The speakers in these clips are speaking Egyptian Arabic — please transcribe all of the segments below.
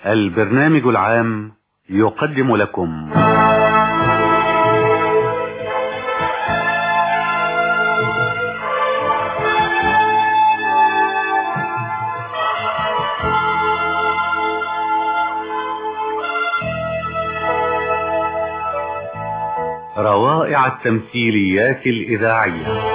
البرنامج العام يقدم لكم روائع التمثيليات الإذاعية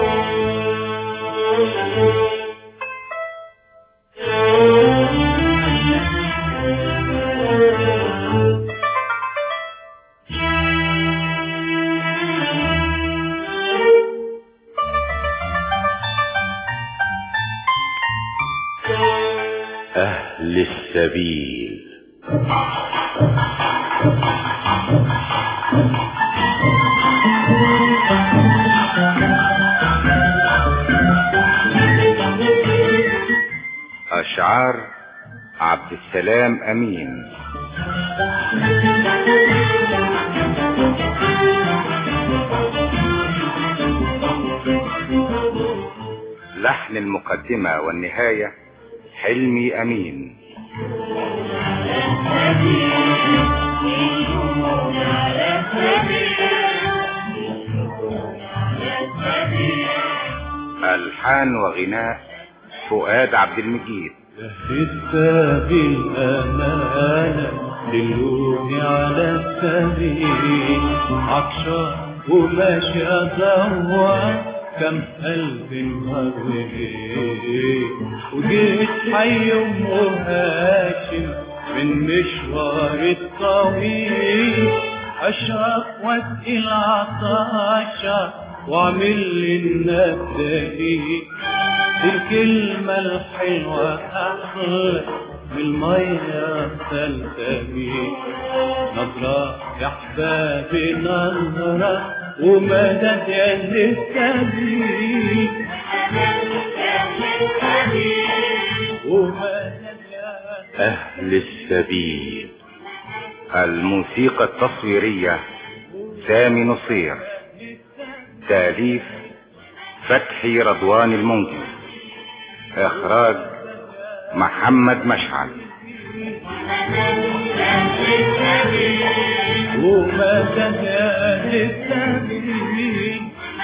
أهل السبيل أشعار عبد السلام أمين لحن المقدمة والنهاية حلمي أمين ألحان وغناء فؤاد عبد المجيد لسه بالأمانة دلوني على السبيل عطشان وماشي أدور كم قلب انهار وليه وجيت حي أم هاشم من مشوار الطويل أشرب واسقي العطاشة واعمل للناس دليل الكلمة الحلوة أحلى من المية سلسبيل نظرة يا أحبابي نظرة ومدد يا للسبيل ومدد يا أهل السبيل الموسيقى التصويرية سامي نصير تأليف فتحي رضوان المنجي إخراج محمد مشعل ومدد يا للسبيل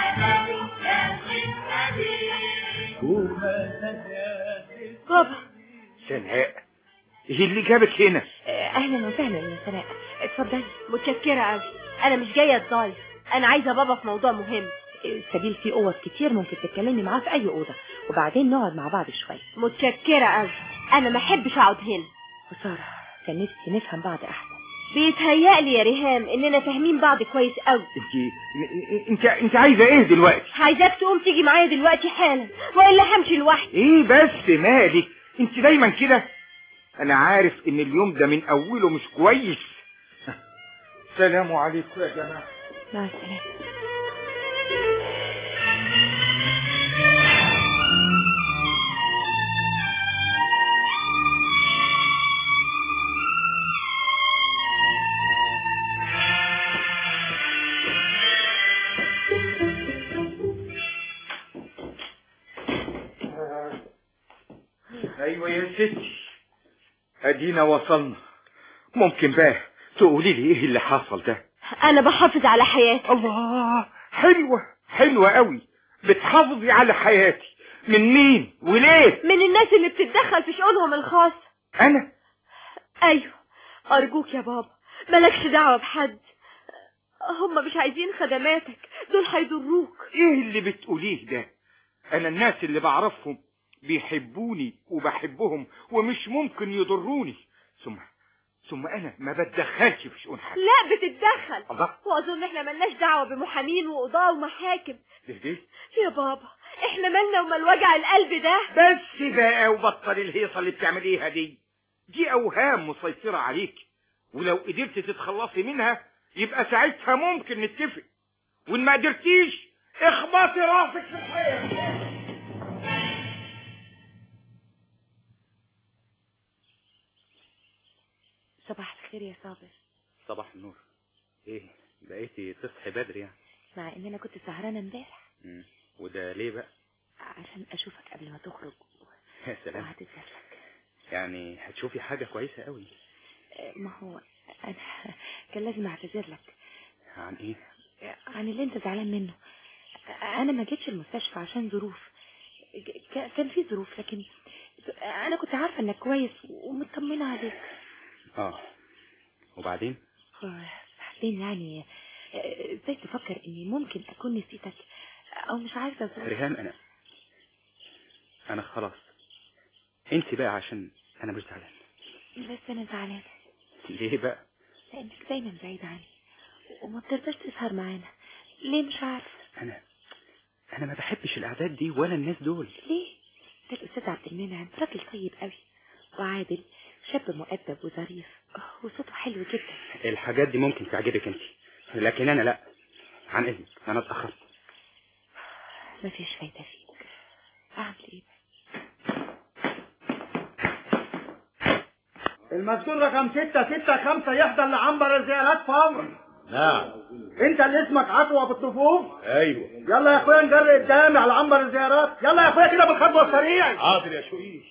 ومدد يا بابا سناء ايه اللي جابك هنا اهلا وسهلا يا سناء اتفضلي متشكرة قوي انا مش جاية اتضايق انا عايزة بابا في موضوع مهم السبيل فيه اوض كتير ممكن تتكلمي معاه في اي اوضه وبعدين نقعد مع بعض شويه متشكرة قوي انا ما احبش اقعد هنا وساره كان نفسي نفهم بعض احسن بيتهيألي يا ريهام اننا فاهمين بعض كويس قوي انت انت انت عايزه ايه دلوقتي عايزاك تقوم تيجي معايا دلوقتي حالا والا همشي لوحدي ايه بس مالك انت دايما كده انا عارف ان اليوم ده من اوله مش كويس سلام عليكم يا جماعه مع السلامه ايوه يا ستي ادينا وصلنا ممكن بقى تقولي لي ايه اللي حصل ده انا بحافظ على حياتي الله حلوة حلوة قوي بتحافظي على حياتي من مين وليه من الناس اللي بتتدخل في شؤونهم الخاصة انا ايوه ارجوك يا بابا مالكش دعوة بحد هم مش عايزين خدماتك دول هيضروك ايه اللي بتقوليه ده انا الناس اللي بعرفهم بيحبوني وبحبهم ومش ممكن يضروني ثم ثم انا ما بتدخلش في شؤون حد لا بتتدخل الله واظن احنا ملناش دعوة بمحامين وقضاة ومحاكم ليه ليه يا بابا احنا مالنا ومال وجع القلب ده بس بقى وبطل الهيصة اللي بتعمليها دي دي اوهام مسيطرة عليك ولو قدرت تتخلصي منها يبقى ساعتها ممكن نتفق وان ما قدرتيش اخبطي راسك في الحيط صباح الخير يا صابر صباح النور ايه بقيتي تصحي بدري يعني مع ان انا كنت سهرانه امبارح مم. وده ليه بقى عشان اشوفك قبل ما تخرج يا سلام وهتتزلك يعني هتشوفي حاجة كويسة قوي ما هو انا كان لازم اعتذر لك عن ايه عن اللي انت زعلان منه انا ما جيتش المستشفى عشان ظروف ك- كان في ظروف لكن انا كنت عارفه انك كويس ومطمنه عليك اه وبعدين بعدين يعني ازاي تفكر اني ممكن اكون نسيتك او مش عايزه ازورك ريهام انا انا خلاص انت بقى عشان انا مش زعلان بس انا زعلانه ليه بقى لانك دايما بعيد عني وما بترضاش تسهر معانا ليه مش عارفه انا انا ما بحبش الاعداد دي ولا الناس دول ليه ده الاستاذ عبد المنعم راجل طيب قوي وعادل شاب مؤدب وظريف وصوته حلو جدا الحاجات دي ممكن تعجبك انت لكن انا لا عن اذنك انا اتاخرت مفيش فايده فيك اعمل ايه المسجون رقم ستة ستة خمسة يحضر لعنبر الزيارات فور نعم انت اللي اسمك عطوة بالطفوف ايوه يلا يا اخويا نجري قدامي على عنبر الزيارات يلا يا اخويا كده بالخطوة السريعة حاضر يا شويش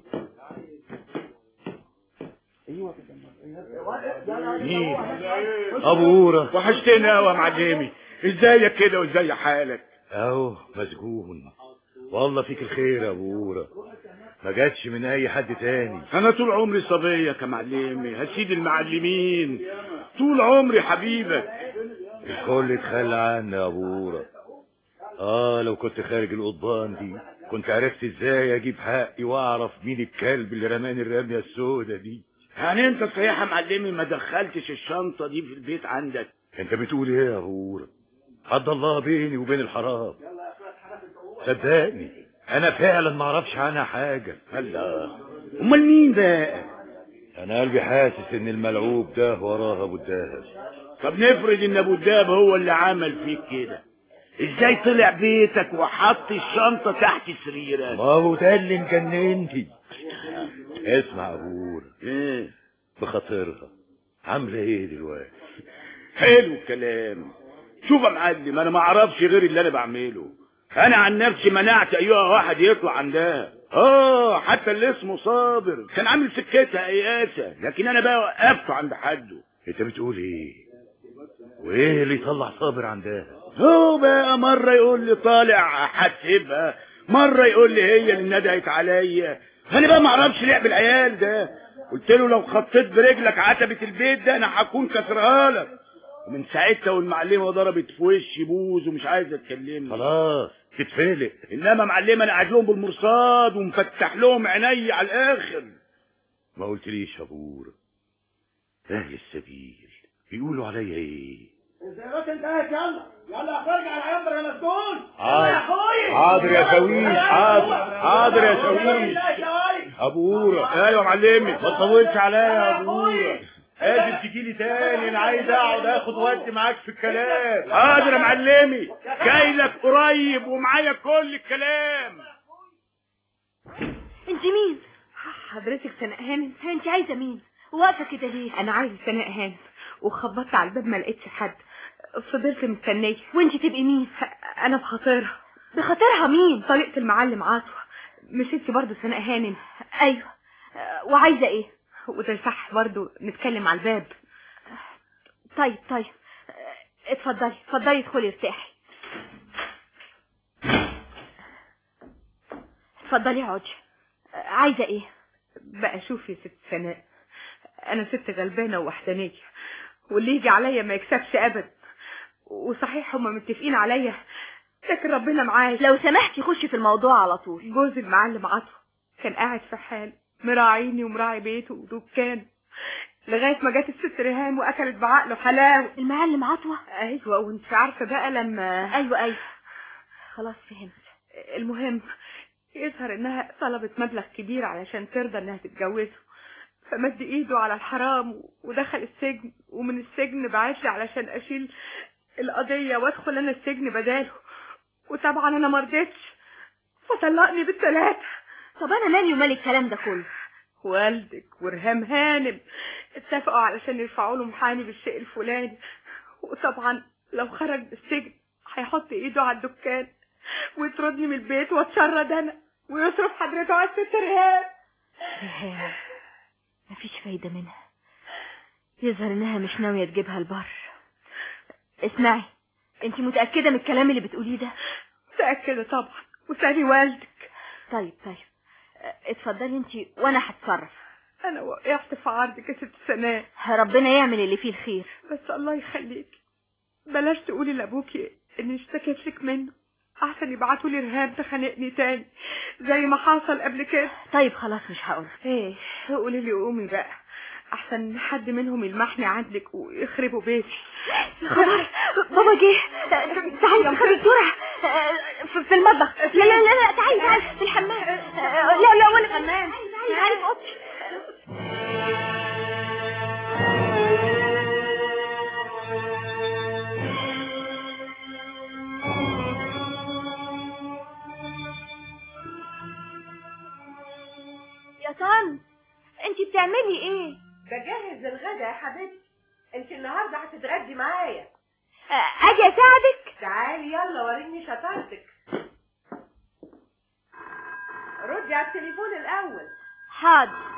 مين؟ ابو ورا وحشتني قوي يا معلمي ازيك كده وازاي حالك اهو مسجون والله فيك الخير يا ابو ورا ما جاتش من اي حد تاني انا طول عمري صبيك يا معلمي هسيد المعلمين طول عمري حبيبك الكل اتخلى عني يا ابو ورا اه لو كنت خارج القضبان دي كنت عرفت ازاي اجيب حقي واعرف مين الكلب اللي رماني الرمية السودة دي يعني انت صحيح يا معلمي ما دخلتش الشنطة دي في البيت عندك انت بتقول ايه يا ابو ورا حد الله بيني وبين الحرام صدقني انا فعلا ما اعرفش عنها حاجة الله امال مين بقى انا قلبي حاسس ان الملعوب ده وراه ابو الدهب طب نفرض ان ابو الدهب هو اللي عمل فيك كده ازاي طلع بيتك وحط الشنطة تحت سريرك ما هو ده اللي مجننتي اسمع يا ابو ورا ايه بخاطرها عاملة ايه دلوقتي حلو الكلام شوف يا معلم انا ما اعرفش غير اللي انا بعمله انا عن نفسي منعت ايها واحد يطلع عندها اه حتى اللي اسمه صابر كان عامل سكتها قياسه لكن انا بقى وقفته عند حده انت بتقول ايه وايه اللي يطلع صابر عندها هو بقى مرة يقول لي طالع هسيبها مرة يقول لي هي اللي ندهت عليا انا بقى ما اعرفش لعب العيال ده قلت له لو خطيت برجلك عتبة البيت ده انا هكون كسرها لك ومن ساعتها والمعلمة ضربت في وشي بوز ومش عايزة تكلمني خلاص تتفلق انما معلمة انا قاعد لهم بالمرصاد ومفتح لهم عيني على الاخر ما قلتليش يا ابو ورا اهل السبيل بيقولوا عليا ايه الزيارات انتهت يلا يلا يا اخويا ارجع على عنبر يا مسجون يلا حاضر. يا اخويا حاضر يا شاويش، حاضر. حاضر يا شاويش. لا يا شاويش. ابو ورا ايوه يا معلمي ما تطولش عليا يا يا ابو أخوي. ورا لازم تجيلي تاني انا عايز اقعد اخد وقت معاك في الكلام حاضر يا معلمي جاي لك قريب ومعايا كل الكلام انت مين حضرتك سناء هانم انت عايزه مين واقفه كده ليه انا عايزه سناء هانم وخبطت على الباب ما لقيتش حد فضلت مستنيه وانت تبقي مين انا بخاطرها بخاطرها مين طريقه المعلم عطوه مش انت برضه سناء هانم ايوه آه، وعايزه ايه وده صح برضه نتكلم على الباب طيب طيب آه، اتفضلي اتفضلي ادخلي ارتاحي اتفضلي اقعدي آه، عايزه ايه بقى شوفي يا ست سناء انا ست غلبانه ووحدانيه واللي يجي عليا ما يكسبش ابدا وصحيح هما متفقين عليا لكن ربنا معايا لو سمحتي خشي في الموضوع على طول جوز المعلم عطوة كان قاعد في حال مراعيني ومراعي بيته ودكانه لغاية ما جت الست ريهام وأكلت بعقله حلاوة المعلم عطوة أيوة وانت عارفة بقى لما ايوه ايوه خلاص فهمت المهم يظهر انها طلبت مبلغ كبير علشان ترضى انها تتجوزه فمد ايده على الحرام ودخل السجن ومن السجن بعتلي علشان اشيل القضية وادخل انا السجن بداله وطبعا انا مرضتش فطلقني بالثلاثة طب انا مالي ومال الكلام ده كله والدك ورهام هانم اتفقوا علشان يرفعوا له محامي بالشيء الفلاني وطبعا لو خرج من السجن هيحط ايده على الدكان ويطردني من البيت واتشرد انا ويصرف حضرته على الست رهام ريهام مفيش فايدة منها يظهر انها مش ناوية تجيبها البر اسمعي انت متأكدة من الكلام اللي بتقوليه ده متأكدة طبعا وسألي والدك طيب طيب اه، اتفضلي انت وانا هتصرف أنا وقعت في عرضك يا ست سناء ربنا يعمل اللي فيه الخير بس الله يخليك بلاش تقولي لأبوكي إني اشتكيت لك منه أحسن يبعتوا لي رهاب تخانقني تاني زي ما حصل قبل كده طيب خلاص مش هقول ايه قولي لي قومي بقى احسن حد منهم يلمحني عندك ويخربوا بيتي خبر بابا جه تعالي خدي بسرعة اه، في- في المطبخ لا لا لا لا تعالي تعالي في الحمام اه، لا لا وانا في الحمام تعالي في اوضتي يا طن انت بتعملي ايه بجهز الغدا يا حبيبتي انت النهارده هتتغدي معايا اه، اجي اساعدك تعالي يلا وريني شطارتك ردي على التليفون الاول حاضر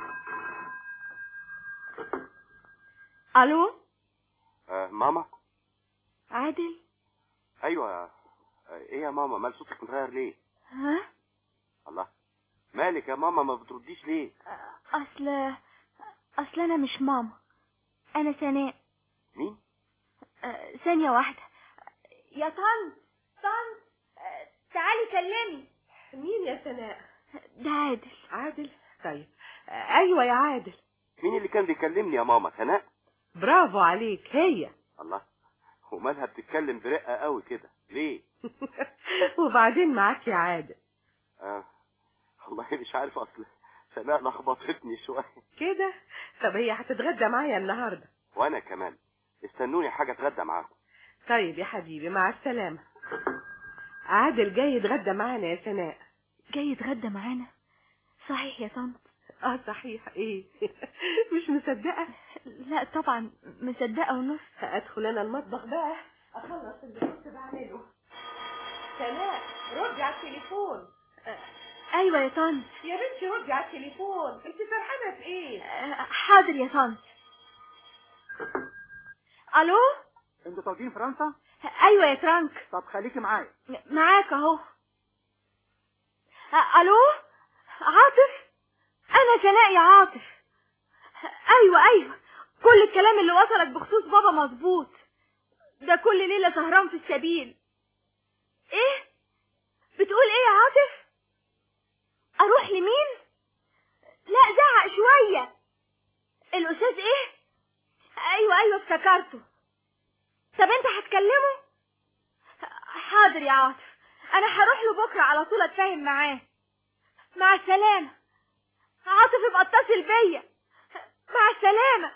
الو آه ماما عادل ايوه آه، ايه يا ماما مال صوتك متغير ليه ها الله مالك يا ماما ما بترديش ليه اصل اصل انا مش ماما انا سناء مين آه، ثانية واحدة يا طنط طنط آه، تعالي كلمي مين يا سناء ده عادل عادل طيب آه، ايوه يا عادل مين اللي كان بيكلمني يا ماما سناء برافو عليك هي الله ومالها بتتكلم برقة قوي كده ليه وبعدين معاك يا عادل آه والله مش عارف اصل سناء لخبطتني شوية كده طب هي هتتغدى معايا النهارده وانا كمان استنوني حاجة اتغدى معاكم طيب يا حبيبي مع السلامة عادل جاي يتغدى معانا يا سناء جاي يتغدى معانا صحيح يا طنط اه صحيح ايه مش مصدقة لا طبعا مصدقة ونص هادخل انا المطبخ بقى اخلص اللي كنت بعمله سناء ردي على التليفون ايوه يا طنط يا بنتي ردي على التليفون انت فرحانه في ايه آه، حاضر يا طنط الو انتوا طالبين فرنسا ايوه يا ترانك طب خليكي معايا معاك اهو آه، الو عاطف انا سناء يا عاطف ايوه ايوه كل الكلام اللي وصلك بخصوص بابا مظبوط ده كل ليله سهران في السبيل ايه بتقول ايه يا عاطف اروح لمين لا زعق شويه الاستاذ ايه ايوه ايوه افتكرته طب انت هتكلمه حاضر يا عاطف انا هروح له بكره على طول اتفاهم معاه مع السلامه عاطف ابقى اتصل بيا مع السلامه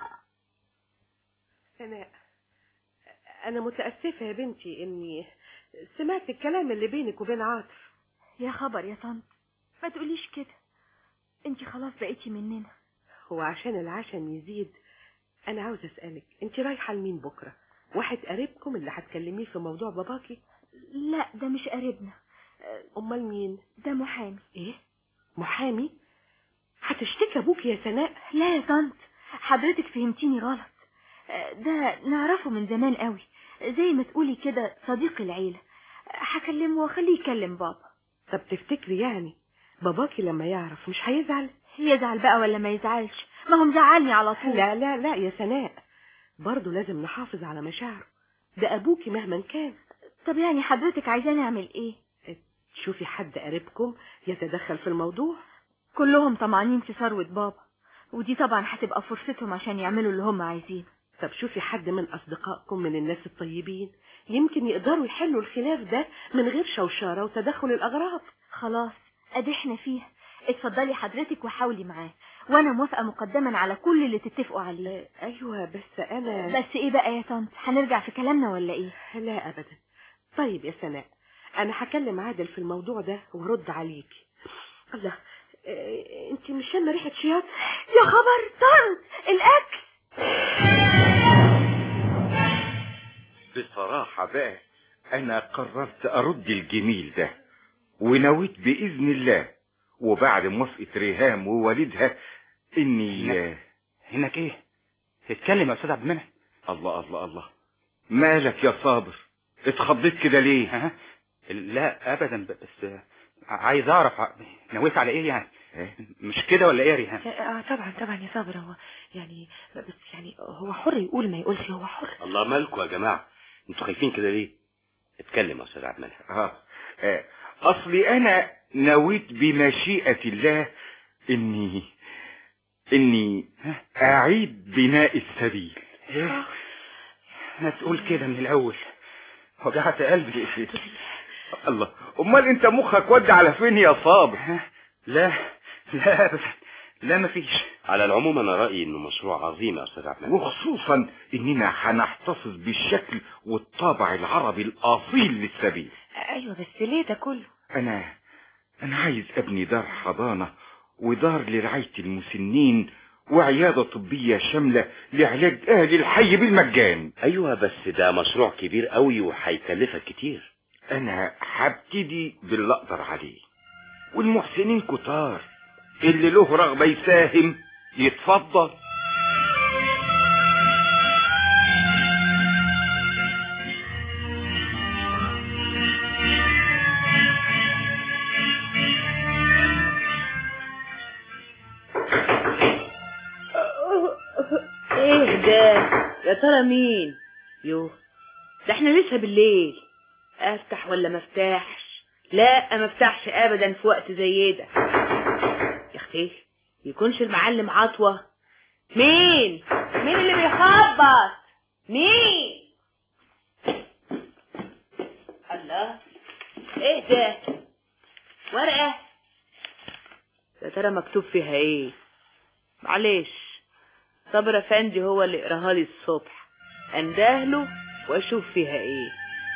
سناء انا متاسفه يا بنتي اني سمعت الكلام اللي بينك وبين عاطف يا خبر يا طنط ما تقوليش كده انت خلاص بقيتي مننا هو عشان العشم يزيد انا عاوز اسالك انت رايحه لمين بكره واحد قريبكم اللي هتكلميه في موضوع باباكي لا ده مش قريبنا امال مين ده محامي ايه محامي هتشتكي ابوك يا سناء لا يا طنط حضرتك فهمتيني غلط آه، ده نعرفه من زمان قوي زي ما تقولي كده صديق العيلة آه، هكلمه واخليه يكلم بابا طب تفتكري يعني باباكي لما يعرف مش هيزعل يزعل بقى ولا ما يزعلش ما هو مزعلني على طول لا لا لا يا سناء برضه لازم نحافظ على مشاعره ده ابوكي مهما كان طب يعني حضرتك عايزاني اعمل ايه شوفي حد قريبكم يتدخل في الموضوع كلهم طمعانين في ثروة بابا ودي طبعا هتبقى فرصتهم عشان يعملوا اللي هم عايزينه طب شوفي حد من أصدقائكم من الناس الطيبين يمكن يقدروا يحلوا الخلاف ده من غير شوشرة وتدخل الأغراض خلاص ادي احنا فيها اتفضلي حضرتك وحاولي معاه وانا موافقة مقدما على كل اللي تتفقوا عليه أيوة بس أنا بس ايه بقى يا طنط هنرجع في كلامنا ولا ايه لا أبدا طيب يا سناء أنا هكلم عادل في الموضوع ده وارد عليكي الله إيه، انت مش شامه ريحه شياط يا خبر طنط الاكل بصراحة بقى أنا قررت أرد الجميل ده ونويت بإذن الله وبعد موافقة ريهام ووالدها إني هناك ايه اتكلم يا استاذ عبد المنعم الله الله الله مالك يا صابر اتخضيت كده ليه ها لا ابدا ب- بس عايز اعرف ع- نويت على ايه يعني مش كده ولا ايه يا ريهام اه طبعا طبعا يا صابر هو يعني بس يعني هو حر يقول ما يقولش هو حر الله مالكم يا جماعة انتوا خايفين كده ليه اتكلم يا استاذ عبد المنعم اه آه، اصلي انا نويت بمشيئة الله اني اني اعيد بناء السبيل ايه ما تقول كده من الاول وجعت قلبي الله امال انت مخك ودي على فين يا صابر لا لا ابدا لا مفيش على العموم انا رأيي انه مشروع عظيم يا استاذ عبد المنعم وخصوصا اننا هنحتفظ بالشكل والطابع العربي الاصيل للسبيل ايوه بس ليه ده كله انا انا عايز ابني دار حضانة ودار لرعاية المسنين وعيادة طبية شاملة لعلاج اهل الحي بالمجان ايوه بس ده مشروع كبير قوي وهيكلفك كتير انا هبتدي باللي اقدر عليه والمحسنين كتار اللي له رغبة يساهم يتفضل ايه ده يا ترى مين يو ده احنا لسه بالليل افتح ولا ما افتحش لا ما افتحش ابدا في وقت زي ده يا اختي يكونش المعلم عطوة مين مين اللي بيخبط مين الله ايه ده ورقة يا ترى مكتوب فيها ايه معلش صبر افندي هو اللي قراها لي الصبح اندهله واشوف فيها ايه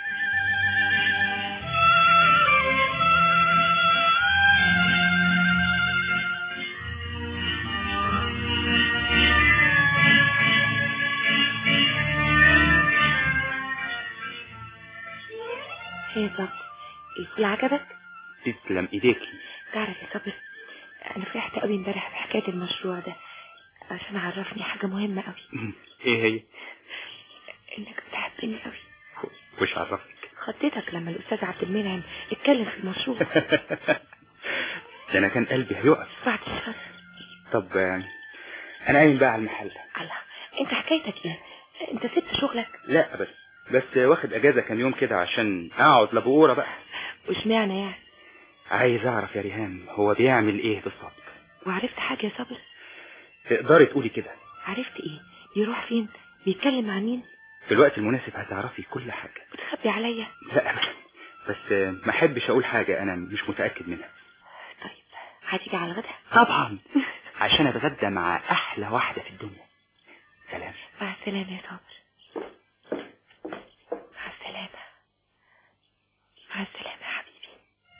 ايه بالظبط الفيل عجبك تسلم ايديك تعرف يا صابر انا فرحت قوي امبارح بحكايه المشروع ده عشان عرفني حاجه مهمه قوي ايه هي انك بتحبني قوي وش عرفك خطيتك لما الاستاذ عبد المنعم اتكلم في المشروع ده انا كان قلبي هيقف بعد الشر طب آه، انا قايم بقى على المحل الله انت حكايتك ايه انت سبت شغلك لا بس بس واخد اجازة كام يوم كده عشان اقعد لبقورة بقى واشمعنى يعني عايز اعرف يا ريهام هو بيعمل ايه بالظبط وعرفت حاجه يا صابر تقدري تقولي كده عرفت ايه بيروح فين بيتكلم مع مين في الوقت المناسب هتعرفي كل حاجة بتخبي عليا لا أبدا بس آه، ما احبش اقول حاجة انا مش متأكد منها هتيجي على الغدا طبعا عشان اتغدى مع احلى واحدة في الدنيا سلام مع السلامه يا صابر مع السلامه مع السلامه يا حبيبي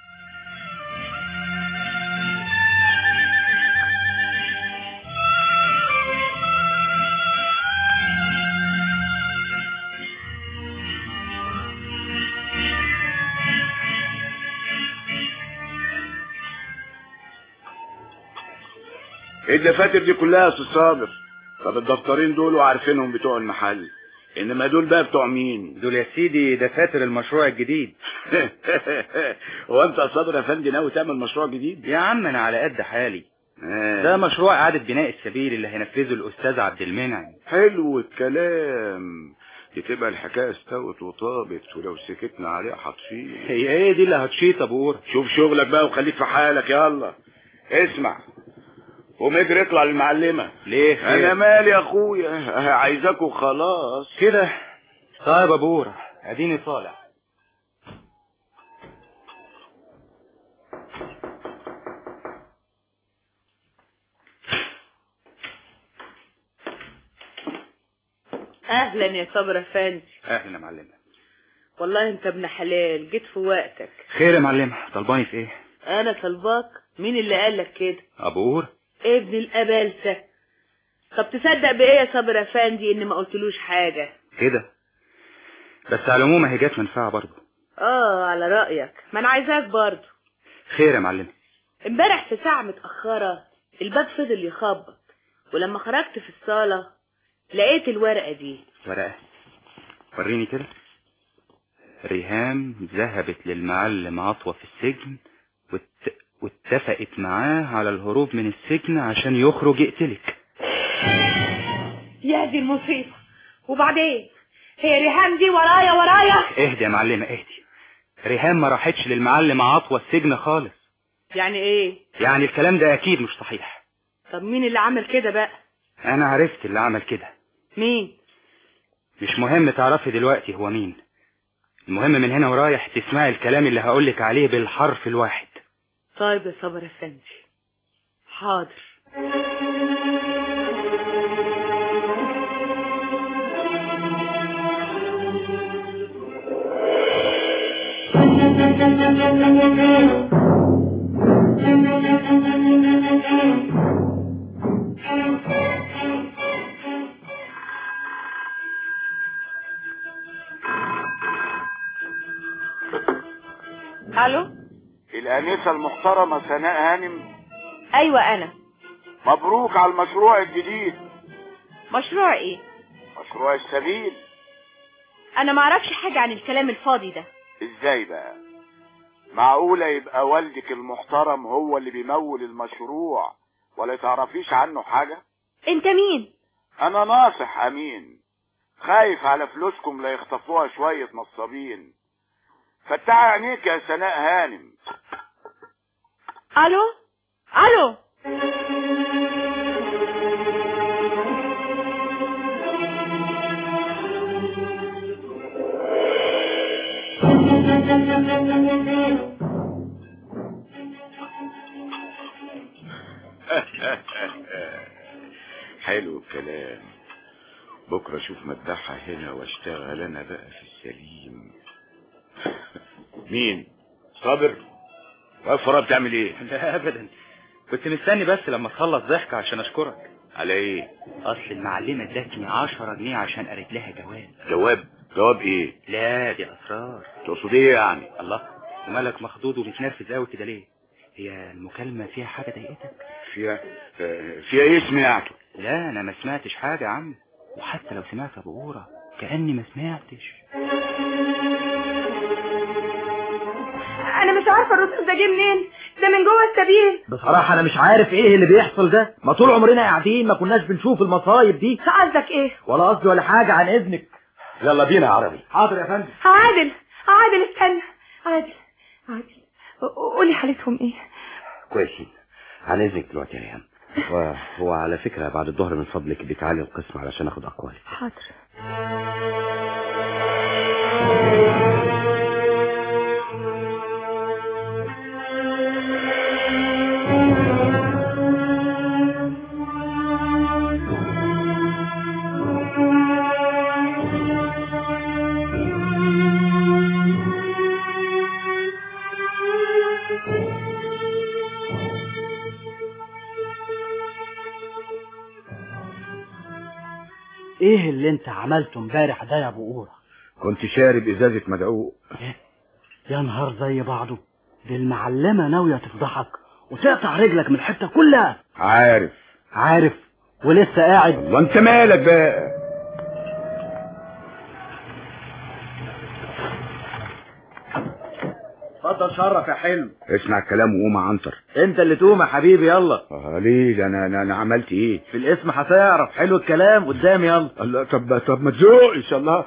ايه الدفاتر دي كلها يا استاذ صابر طب الدفترين دول وعارفينهم بتوع المحل انما دول بقى بتوع مين دول يا سيدي دفاتر المشروع الجديد هو انت يا صابر يا فندي ناوي تعمل مشروع جديد يا عم انا على قد حالي آه. ده مشروع اعادة بناء السبيل اللي هينفذه الاستاذ عبد المنعم حلو الكلام دي تبقى الحكايه استوت وطابت ولو سكتنا عليها حاطفين هي ايه دي اللي هتشيط ابور شوف شغلك بقى وخليك في حالك يلا اسمع قوم اجري اطلع للمعلمه ليه خير؟ انا مالي يا اخويا عايزاكوا خلاص كده طيب ابور اديني طالع اهلا يا صبر افندي اهلا يا معلمة والله انت ابن حلال جيت في وقتك خير يا معلمة طلباني في ايه انا طلباك مين اللي قالك كده ابور ابن الابلسه طب تصدق بايه يا صبر افندي ان ما قلتلوش حاجه كده بس على العموم هي جت منفعة برضه اه على رايك ما انا عايزاك برضه خير يا معلمة امبارح في ساعه متاخره الباب فضل يخبط ولما خرجت في الصاله لقيت الورقة دي ورقة وريني كده ريهام ذهبت للمعلم عطوة في السجن وات... واتفقت معاه على الهروب من السجن عشان يخرج يقتلك يا دي المصيبة وبعدين هي ريهام دي ورايا ورايا اهدي يا معلمة اهدي ريهام ما راحتش للمعلم عطوة السجن خالص يعني ايه يعني الكلام ده اكيد مش صحيح طب مين اللي عمل كده بقى انا عرفت اللي عمل كده مين مش مهم تعرفي دلوقتي هو مين المهم من هنا ورايح تسمعي الكلام اللي هقولك عليه بالحرف الواحد طيب يا صبر افندي حاضر الو الآنسة المحترمة سناء هانم ايوه انا مبروك على المشروع الجديد مشروع ايه مشروع السبيل انا معرفش حاجة عن الكلام الفاضي ده ازاي بقى معقولة يبقى والدك المحترم هو اللي بيمول المشروع ولا تعرفيش عنه حاجة انت مين انا ناصح امين خايف على فلوسكم لا يخطفوها شوية نصابين فتحي عينيك يا سناء هانم الو الو حلو الكلام بكرة اشوف مذبحة هنا واشتغل انا بقى في السليم مين صابر وفرة بتعمل ايه لا ابدا كنت مستني بس لما تخلص ضحك عشان اشكرك على ايه اصل المعلمة ادتني 10 جنيه عشان قريت لها جواب جواب جواب ايه لا دي اسرار تقصد ايه يعني الله ومالك مخضوض ومتنرفز قوي كده ليه هي المكالمة فيها حاجة ضايقتك فيها آه، فيها ايه سمعته لا انا ما سمعتش حاجة يا عم وحتى لو سمعت ابو قورة كأني ما سمعتش انا مش عارفة الرسول ده جه منين ده من جوه السبيل بصراحة أنا مش عارف إيه اللي بيحصل ده ما طول عمرنا قاعدين ما كناش بنشوف المصايب دي قصدك ايه ولا قصدي ولا حاجة عن إذنك يلا بينا يا عربي حاضر يا فندم عادل عادل استنى عادل عادل قولي حالتهم ايه كويسين عن اذنك دلوقتي يا ريهام هو هو على فكرة بعد الظهر من فضلك بتعالي القسم علشان اخد اقوالك حاضر إيه اللي أنت عملته امبارح ده يا أبو قورة كنت شارب ازازة مدعوق يا نهار زي بعضه دي المعلمة ناوية تفضحك وتقطع رجلك من الحتة كلها عارف عارف ولسه قاعد والله انت مالك بقى اتفضل شرف يا حلو اسمع الكلام وقوم عنتر انت اللي تقوم يا حبيبي يلا اه ليه ده انا انا, أنا عملت ايه في الاسم هتعرف حلو الكلام قدام يلا الله طب طب ما تزوقش الله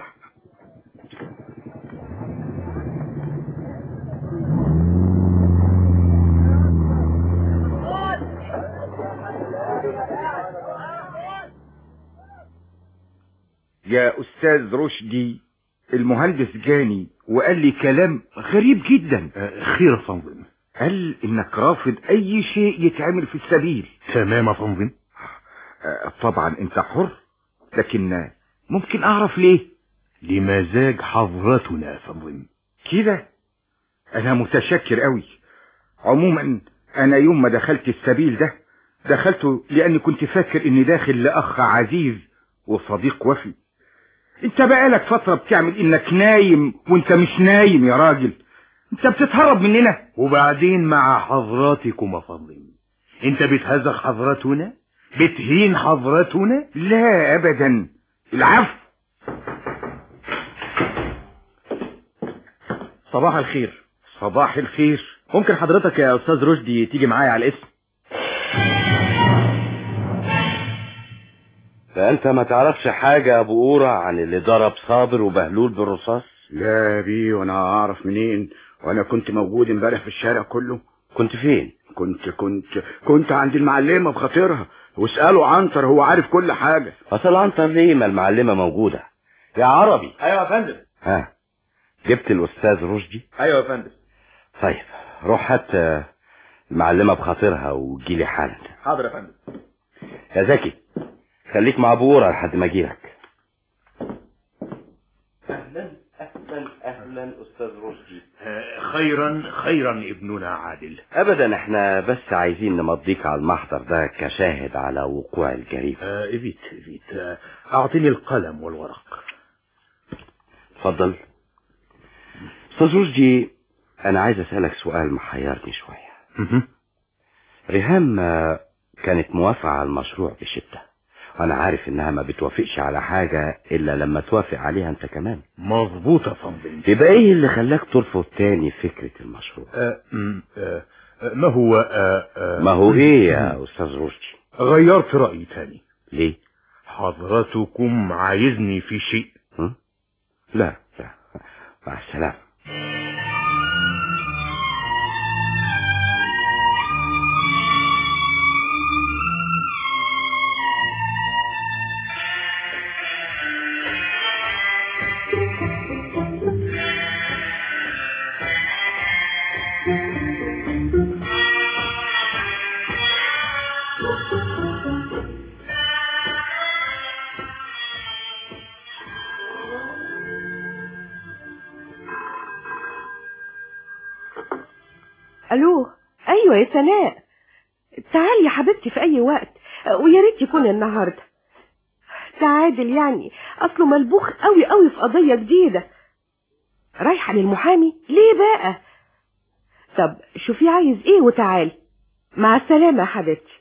يا استاذ رشدي المهندس جاني وقال لي كلام غريب جدا خير يا فندم قال انك رافض اي شيء يتعمل في السبيل تمام يا فندم آه، طبعا انت حر لكن آه، ممكن اعرف ليه لمزاج حضرتنا يا فندم كده انا متشكر قوي عموما انا يوم ما دخلت السبيل ده دخلته لاني كنت فاكر اني داخل لاخ عزيز وصديق وفي انت بقالك فترة بتعمل انك نايم وانت مش نايم يا راجل انت بتتهرب مننا وبعدين مع حضراتكم يا فندم انت بتهزق حضرتنا بتهين حضرتنا لا ابدا العفو صباح الخير صباح الخير ممكن حضرتك يا استاذ رشدي تيجي معايا على الاسم فانت ما تعرفش حاجة يا ابو قورة عن اللي ضرب صابر وبهلول بالرصاص لا يا بيه وانا اعرف منين وانا كنت موجود امبارح في الشارع كله كنت فين كنت كنت كنت عند المعلمة بخاطرها واسأله عنتر هو عارف كل حاجة اصل عنتر ليه ما المعلمة موجودة يا عربي ايوه يا فندم ها جبت الاستاذ رشدي ايوه يا فندم طيب روح هات آه، المعلمة بخاطرها وجيلي حالا حاضر يا فندم يا زكي خليك مع ابو قورة لحد ما اجيلك اهلا اهلا اهلا استاذ رشدي خيرا خيرا ابننا عادل ابدا احنا بس عايزين نمضيك على المحضر ده كشاهد على وقوع الجريمة آه، ايفيت ايفيت آه، اعطني القلم والورق اتفضل استاذ رشدي انا عايز اسالك سؤال محيرني شويه مهم. ريهام آه، كانت موافقه على المشروع بشده وانا عارف انها ما بتوافقش على حاجه الا لما توافق عليها انت كمان مظبوط يا فندم يبقى ايه اللي خلاك ترفض تاني فكره المشروع آه، م- آه، آه، ما هو آه، آه، ما هو ايه يا استاذ رشدي غيرت رايي تاني ليه حضرتكم عايزني في شيء هم؟ لا لا مع السلامه الو ايوه يا سناء تعالي يا حبيبتي في اي وقت ويا ريت يكون النهارده تعادل يعني اصله ملبوخ قوي قوي في قضيه جديده رايحه للمحامي ليه بقى طب شوفي عايز ايه وتعالي مع السلامه يا حبيبتي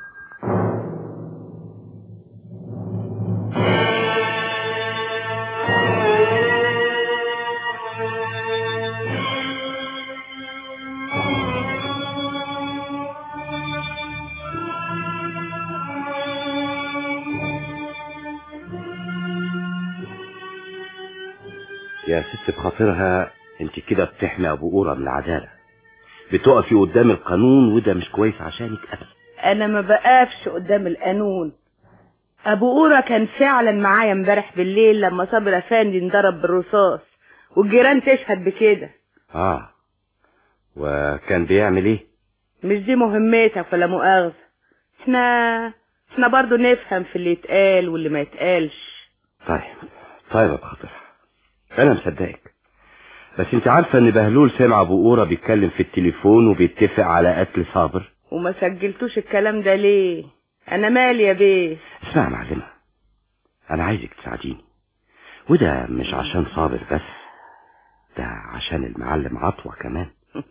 يا ست بخاطرها انت كده بتحمي ابو قورة من العداله بتقفي قدام القانون وده مش كويس عشانك ابدا انا ما بقفش قدام القانون ابو قورة كان فعلا معايا امبارح بالليل لما صابر افندي انضرب بالرصاص والجيران تشهد بكده اه وكان بيعمل ايه مش دي مهمتك ولا مؤاخذة احنا احنا برضو نفهم في اللي يتقال واللي ما يتقالش طيب طيب يا بخاطرها انا مصدقك بس انت عارفه ان بهلول سمع ابو قورة بيتكلم في التليفون وبيتفق على قتل صابر وما سجلتوش الكلام ده ليه انا مالي يا بيه اسمع يا معلمة انا عايزك تساعديني وده مش عشان صابر بس ده عشان المعلم عطوة كمان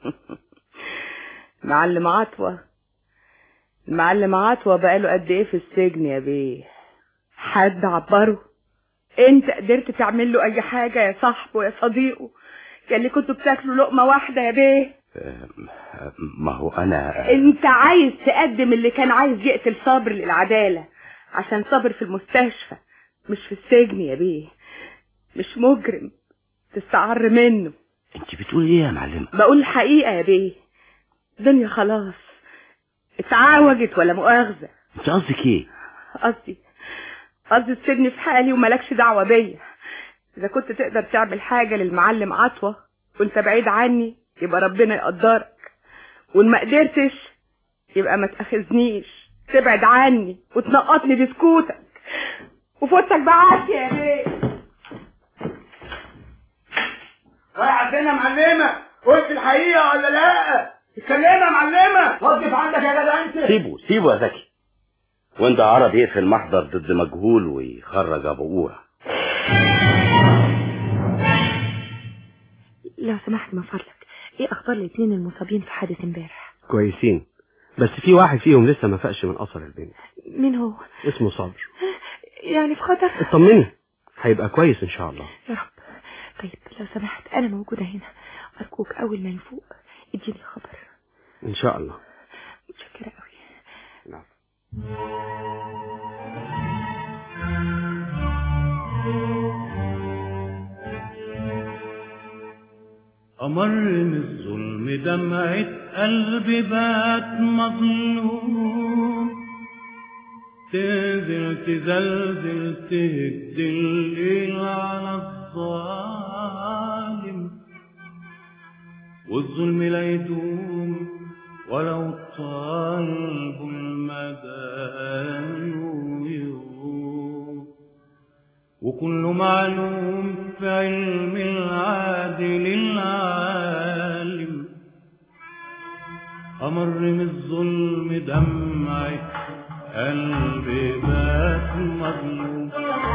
معلم عطوة المعلم عطوة بقاله قد ايه في السجن يا بيه حد عبره انت قدرت تعمل له اي حاجة يا صاحبه يا صديقه يا اللي كنتوا بتاكلوا لقمة واحدة يا بيه ما هو انا انت عايز تقدم اللي كان عايز يقتل صابر للعدالة عشان صابر في المستشفى مش في السجن يا بيه مش مجرم تستعر منه انت بتقولي ايه يا معلمة بقول الحقيقة يا بيه الدنيا خلاص اتعوجت ولا مؤاخذة انت قصدك ايه قصدي قصدي السجن في حالي وملكش دعوة بيا اذا كنت تقدر تعمل حاجة للمعلم عطوة وانت بعيد عني يبقى ربنا يقدرك وان ما قدرتش يبقى ما تاخذنيش تبعد عني وتنقطني بسكوتك وفوتك بعافية يا بيه رايحة فين يا معلمة قلت الحقيقة ولا لا اتكلمي يا معلمة وقف عندك يا جدع انت سيبه سيبه يا زكي وانت عرب يقفل محضر ضد مجهول ويخرج ابو قورة لو سمحت من فضلك ايه اخبار الاثنين المصابين في حادث امبارح كويسين بس في واحد فيهم لسه ما فاقش من اثر البنت مين هو اسمه صابر يعني في خطر اطمني هيبقى كويس ان شاء الله يا رب طيب لو سمحت انا موجودة هنا ارجوك اول ما يفوق اديني خبر ان شاء الله متشكرة قوي نعم أمر من الظلم دمعة قلبي بات مظلوم تنزل تزلزل تهد الليل على الظالم والظلم لا يدوم ولو طالب المدان يوم وكل معلوم في علم العادل العالم أمر من الظلم دمعي قلبي بات مظلوم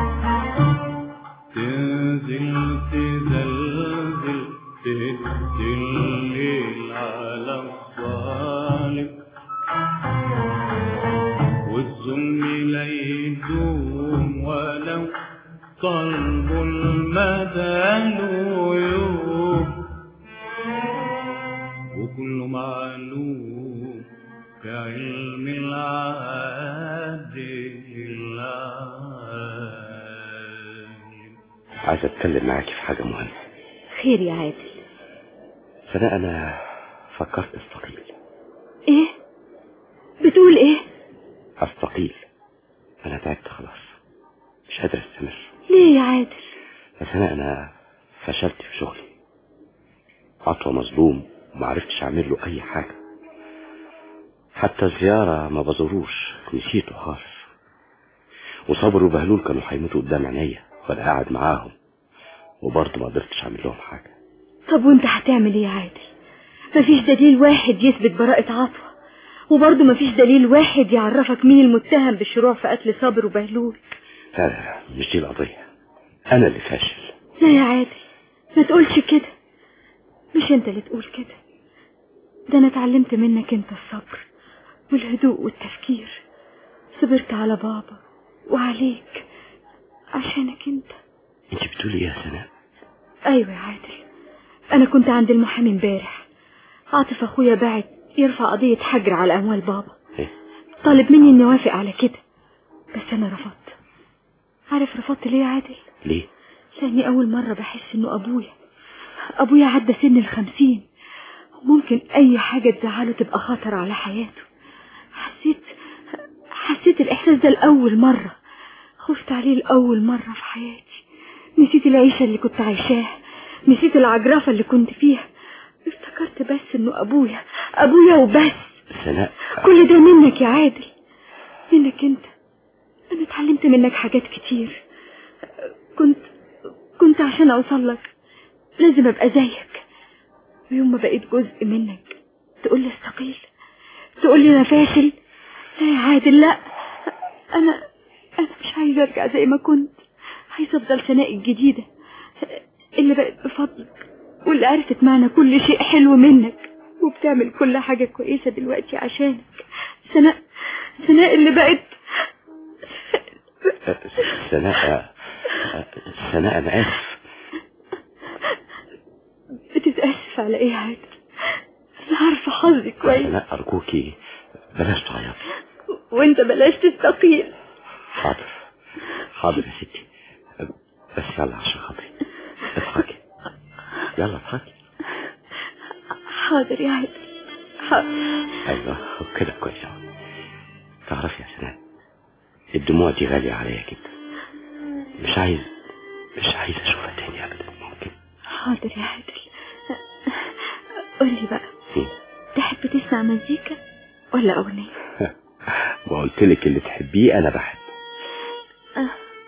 تنزل تزلزل تهد الليل على الظالم والظلم لا يدوم ولو قلب المدى يوم وكل معلوم كعلم العادل العالم عايز اتكلم معاكي في حاجة مهمة خير يا عادل سناء انا فكرت استقيل ايه بتقول ايه استقيل انا تعبت خلاص مش قادر استمر ليه يا عادل يا سناء انا فشلت في شغلي عطوة مظلوم وما عرفتش اعمل له اي حاجة حتى الزيارة ما بزوروش نسيته خالص وصابر وبهلول كانوا هيموتوا قدام عينيا وانا قاعد معاهم وبرضه ما قدرتش اعمل لهم حاجة طب وانت هتعمل ايه يا عادل مفيش دليل واحد يثبت براءة عطوة وبرضه مفيش دليل واحد يعرفك مين المتهم بالشروع في قتل صابر وبهلول لا لا مش دي القضية انا اللي فاشل لا يا عادل ما تقولش كده مش انت اللي تقول كده ده انا اتعلمت منك انت الصبر والهدوء والتفكير صبرت على بابا وعليك عشانك انت انت بتقولي ايه يا سناء ايوه يا عادل انا كنت عند المحامي امبارح عاطف اخويا بعت يرفع قضية حجر على اموال بابا إيه؟ طالب مني اني اوافق على كده بس انا رفضت عارف رفضت ليه يا عادل ليه لاني اول مرة بحس انه ابويا ابويا عدى سن الخمسين وممكن اي حاجة تزعله تبقى خطر على حياته حسيت حسيت الاحساس ده لاول مرة خفت عليه لاول مرة في حياتي نسيت العيشة اللي كنت عايشاها نسيت العجرفة اللي كنت فيها افتكرت بس انه ابويا ابويا وبس سناء كل ده منك يا عادل منك انت انا اتعلمت منك حاجات كتير كنت كنت عشان اوصل لك لازم ابقى زيك ويوم ما بقيت جزء منك تقول لي استقيل تقول لي انا فاشل لا يا عادل لا انا انا مش عايزه ارجع زي ما كنت عايزه افضل سناء الجديده اللي بقت بفضلك واللي عرفت معنى كل شيء حلو منك وبتعمل كل حاجة كويسة دلوقتي عشانك سناء سناء اللي بقت سناء سناء انا اسف بتتأسف على ايه يا عادل انا عارفة حظي كويس سناء ارجوكي بلاش تعيطي وانت بلاش تستقيل حاضر حاضر يا ستي بس يلا عشان خاطري اضحكي يلا اضحكي حاضر يا عادل حاضر ايوه كده كويس أوي. تعرفي يا سناء الدموع دي غالية عليا جدا مش عايز مش عايز اشوفها تاني ابدا ممكن حاضر يا عادل قولي بقى تحب تسمع مزيكا ولا أغنية وقلت لك اللي تحبيه انا بحب آه.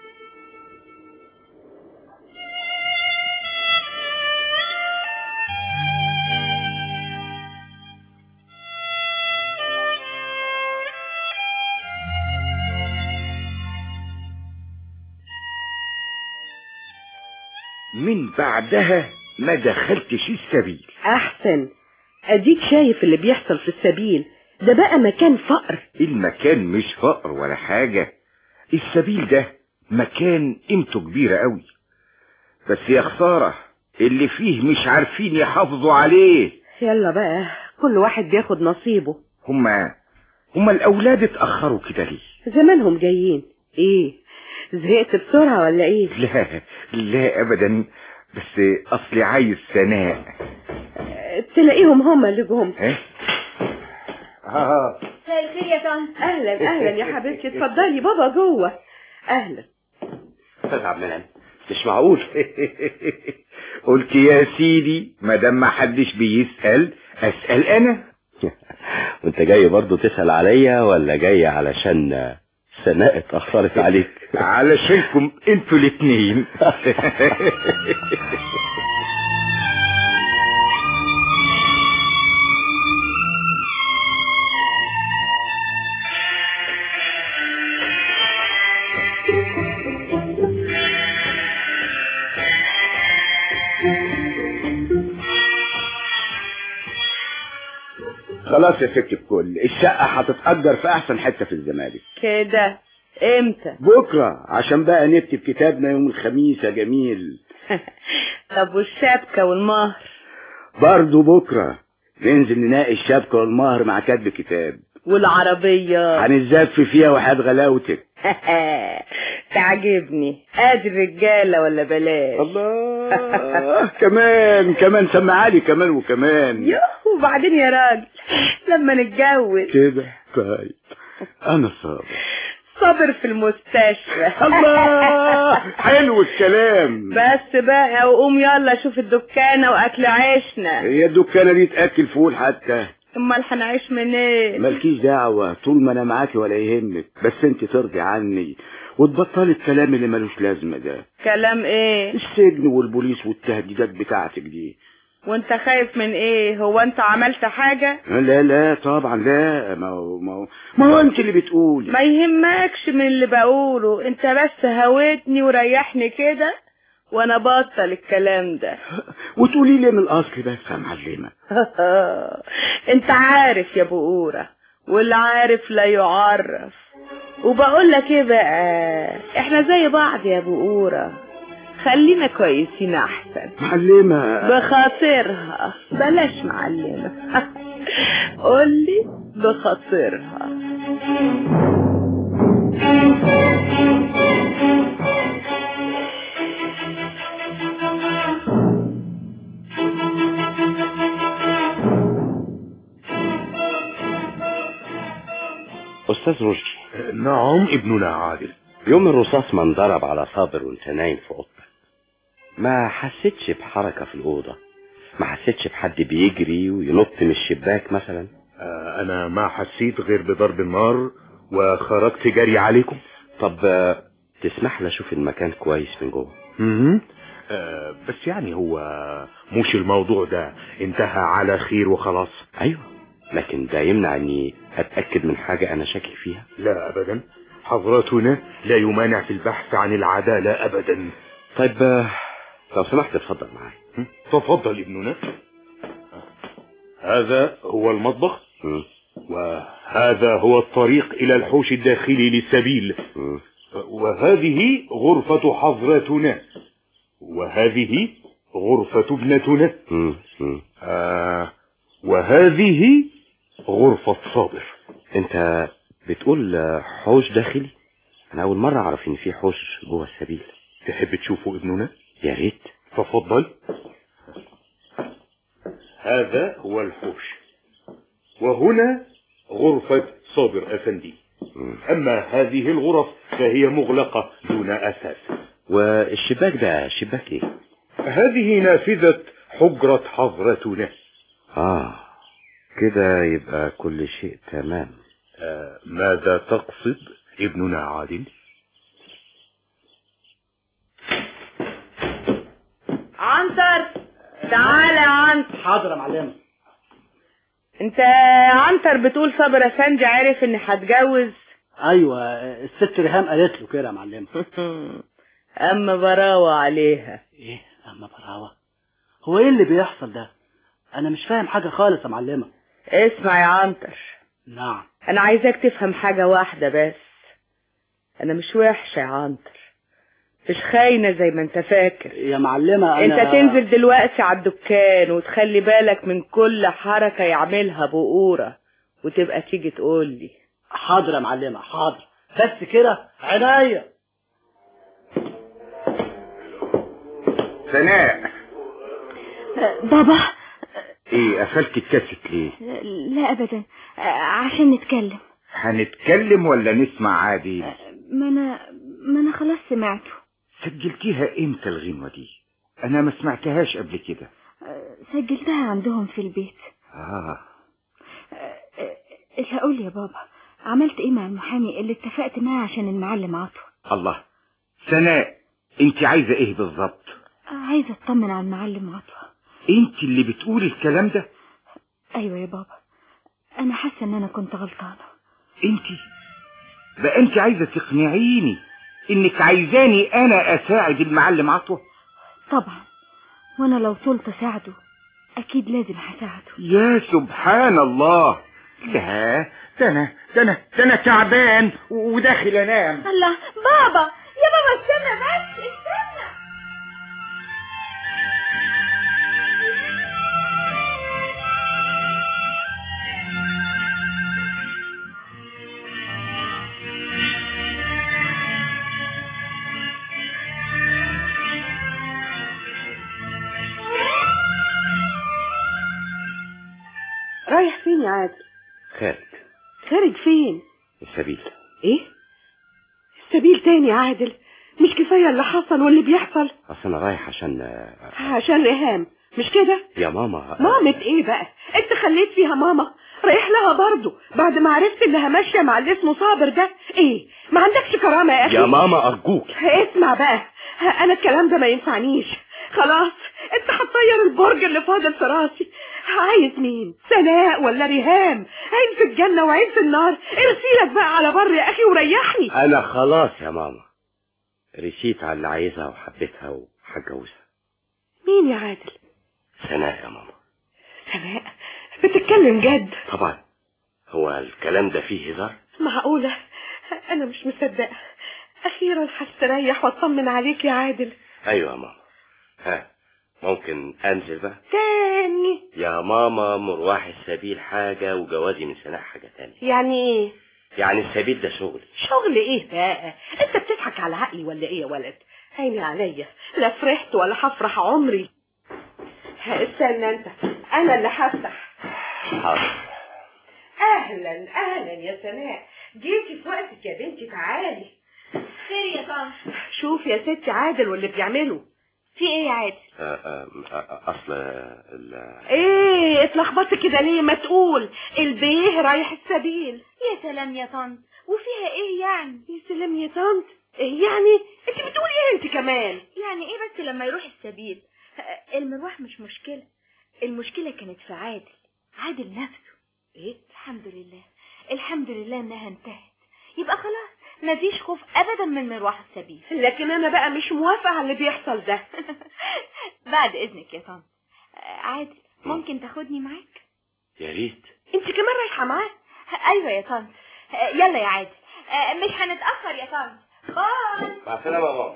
من بعدها ما دخلتش السبيل احسن اديك شايف اللي بيحصل في السبيل ده بقى مكان فقر المكان مش فقر ولا حاجة السبيل ده مكان قيمته كبيرة قوي بس يا خسارة اللي فيه مش عارفين يحافظوا عليه يلا بقى كل واحد بياخد نصيبه هما هما الأولاد اتأخروا كده ليه زمانهم جايين ايه زهقت بسرعة ولا ايه لا لا أبدا بس أصلي عايز سناء تلاقيهم هما اللي جم ها آه. مساء الخير يا طنط اهلا اهلا يا حبيبتي اتفضلي بابا جوه اهلا استاذ عبد المنعم مش معقول قلت يا سيدي ما دام ما حدش بيسأل أسأل أنا وانت جاي برضو تسأل عليا ولا جاي علشان سناء اتأخرت عليك علشانكم انتوا الاتنين خلاص يا ست الكل الشقة هتتأجر في أحسن حتة في الزمالك كده امتى بكرة عشان بقى نكتب كتابنا يوم الخميس يا جميل طب والشبكة والمهر برضه بكرة ننزل نناقش الشبكة والمهر مع كاتب كتاب والعربية هنزف فيها وحياة غلاوتك تعجبني ادي الرجالة ولا بلاش الله كمان كمان سمعالي كمان وكمان يوه وبعدين يا راجل لما نتجوز كده طيب انا صابر صابر في المستشفى الله حلو الكلام بس بقى وقوم يلا شوف الدكانة واكل عيشنا هي الدكانة دي تاكل فول حتى امال هنعيش منين مالكيش دعوة طول ما انا معاكي ولا يهمك بس انت ترضي عني وتبطلي الكلام اللي ملوش لازمة ده كلام ايه السجن والبوليس والتهديدات بتاعتك دي وانت خايف من ايه هو انت عملت حاجة لا لا طبعا لا ما هو ما هو ما هو انت اللي بتقولي ما يهمكش من اللي بقوله انت بس هويتني وريحني كده وانا بطل الكلام ده وتقولي لي من الاصل بس يا معلمة انت عارف يا بقورة واللي عارف لا يعرف وبقول لك ايه بقى احنا زي بعض يا بقورة خلينا كويسين احسن معلمة بخاطرها بلاش معلمة قولي بخاطرها استاذ رشدي نعم ابننا عادل يوم الرصاص ما انضرب على صابر وانت نايم في اوضتك ما حسيتش بحركة في الأوضة ما حسيتش بحد بيجري وينط من الشباك مثلا آه انا ما حسيت غير بضرب النار وخرجت جري عليكم طب آه، تسمح لي اشوف المكان كويس من جوه مهم. آه بس يعني هو مش الموضوع ده انتهى على خير وخلاص ايوه لكن ده يمنع اني اتاكد من حاجه انا شاكك فيها لا ابدا حضرتنا لا يمانع في البحث عن العدالة ابدا طيب آه، لو سمحت اتفضل معايا تفضل ابننا هذا هو المطبخ وهذا هو الطريق إلى الحوش الداخلي للسبيل وهذه غرفة حضرتنا وهذه غرفة ابنتنا آه وهذه غرفة صابر انت بتقول آه، حوش داخلي انا اول مره اعرف ان في حوش جوه السبيل تحب تشوفه ابننا يا ريت تفضل هذا هو الحوش وهنا غرفة صابر أفندي أما هذه الغرف فهي مغلقة دون أساس والشباك ده شباك ايه هذه نافذة حجرة حضرتنا اه كده يبقى كل شيء تمام آه ماذا تقصد ابننا عادل عنتر تعالى يا عنتر حاضر يا معلمة انت عنتر بتقول صابر افندي عارف اني هتجوز ايوه الست ريهام قالت له كده يا معلمة اما براوة عليها ايه اما براوة هو ايه اللي بيحصل ده انا مش فاهم حاجة خالص يا معلمة اسمع يا عنتر نعم انا عايزاك تفهم حاجة واحدة بس انا مش وحشة يا عنتر مش خاينة زي ما انت فاكر يا معلمة انت أنا تنزل دلوقتي على الدكان وتخلي بالك من كل حركة يعملها بقورة وتبقى تيجي تقول لي حاضر يا معلمة حاضر بس كده عينيا سناء بابا ايه قفلت الكاسيت ليه لا ابدا عشان نتكلم هنتكلم ولا نسمع عادي ما انا ما انا خلاص سمعته سجلتيها امتى الغنوة دي انا ما سمعتهاش قبل كده سجلتها عندهم في البيت اه اللي اقول يا بابا عملت ايه مع المحامي اللي اتفقت معاه عشان المعلم عطوة الله سناء انت عايزة ايه بالظبط عايزة اطمن على المعلم عطوة انت اللي بتقولي الكلام ده ايوه يا بابا انا حاسة ان انا كنت غلطانة انت بقى انت عايزة تقنعيني انك عايزاني انا اساعد المعلم عطوة طبعا وانا لو طولت اساعده اكيد لازم هساعده يا سبحان الله لا ده انا ده انا ده انا تعبان وداخل انام الله بابا يا بابا استنى بس استنى رايح فين يا عادل خارج خارج فين السبيل ايه السبيل تاني يا عادل مش كفاية اللي حصل واللي بيحصل اصل انا رايح عشان آه، عشان ريهام مش كده يا ماما مامة ايه بقى انت خليت فيها ماما رايح لها برضه بعد ما عرفت انها ماشية مع اللي اسمه صابر ده ايه ما عندكش كرامة يا اخي يا ماما ارجوك اسمع بقى انا الكلام ده ما ينفعنيش خلاص انت هتطير البرج اللي فاضل في راسي عايز مين سناء ولا ريهام عين في الجنة وعين في النار ارسيلك بقى على بر يا اخي وريحني انا خلاص يا ماما رسيت على اللي عايزها وحبيتها وهتجوزها مين يا عادل سناء يا ماما سناء بتتكلم جد طبعا هو الكلام ده فيه هزار معقولة انا مش مصدقة اخيرا هستريح واطمن عليك يا عادل ايوه يا ماما ها ممكن انزل بقى تاني يا ماما مروح السبيل حاجة وجوازي من سناء حاجة تانية يعني ايه يعني السبيل ده شغلي شغل ايه بقى انت بتضحك على عقلي ولا ايه يا ولد عيني عليا لا فرحت ولا هفرح عمري ها، استنى انت انا اللي هفتح حاضر اهلا اهلا يا سناء جيتي في وقتك يا بنتي تعالي خير يا طنط شوف يا ستي عادل واللي بيعمله في ايه يا عادل آه، آه، آه، اصل ال- ايه اتلخبطت كده ليه ما تقول البيه رايح السبيل يا سلام يا طنط وفيها ايه يعني يا سلام يا طنط ايه يعني انت بتقولي ايه انت كمان يعني ايه بس لما يروح السبيل آه، المروح مش مشكلة المشكلة كانت في عادل عادل نفسه ايه الحمد لله الحمد لله انها انتهت يبقى خلاص مفيش خوف ابدا من مروح السبيل لكن انا بقى مش موافقة على اللي بيحصل ده بعد اذنك يا طنط آه، عادل ممكن تاخدني معاك يا ريت انت كمان رايحة معاه ايوه يا طنط آه، يلا يا عادل آه، مش هنتأخر يا طنط باي مع السلامة يا ماما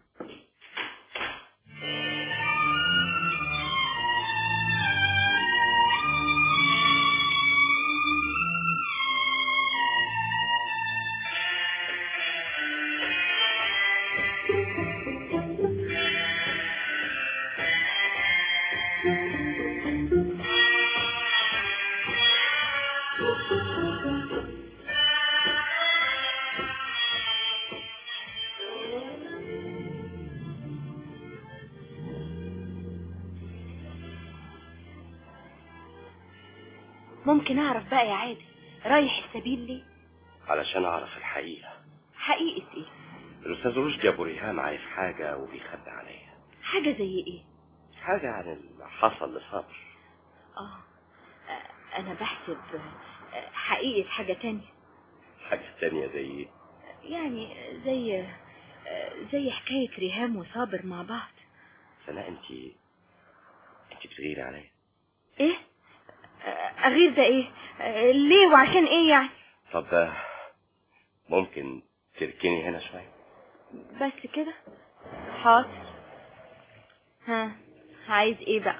ممكن اعرف بقى يا عادل رايح السبيل ليه علشان اعرف الحقيقة حقيقة ايه الاستاذ رشدي ابو ريهام عايز حاجة وبيخبي عليا حاجة زي ايه حاجة عن اللي حصل لصبر اه آه، انا بحسب آه، حقيقة حاجة تانية حاجة تانية زي ايه يعني زي آه، زي حكاية ريهام وصابر مع بعض سناء انت انت بتغيري عليا ايه آه، اغير ده ايه آه، ليه وعشان ايه يعني طب آه، ممكن تركني هنا شوية بس كده حاضر ها عايز ايه بقى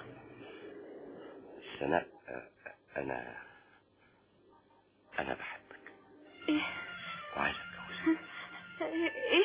سناء آه، أنا أنا بحبك ايه وعايز أتجوزك ايه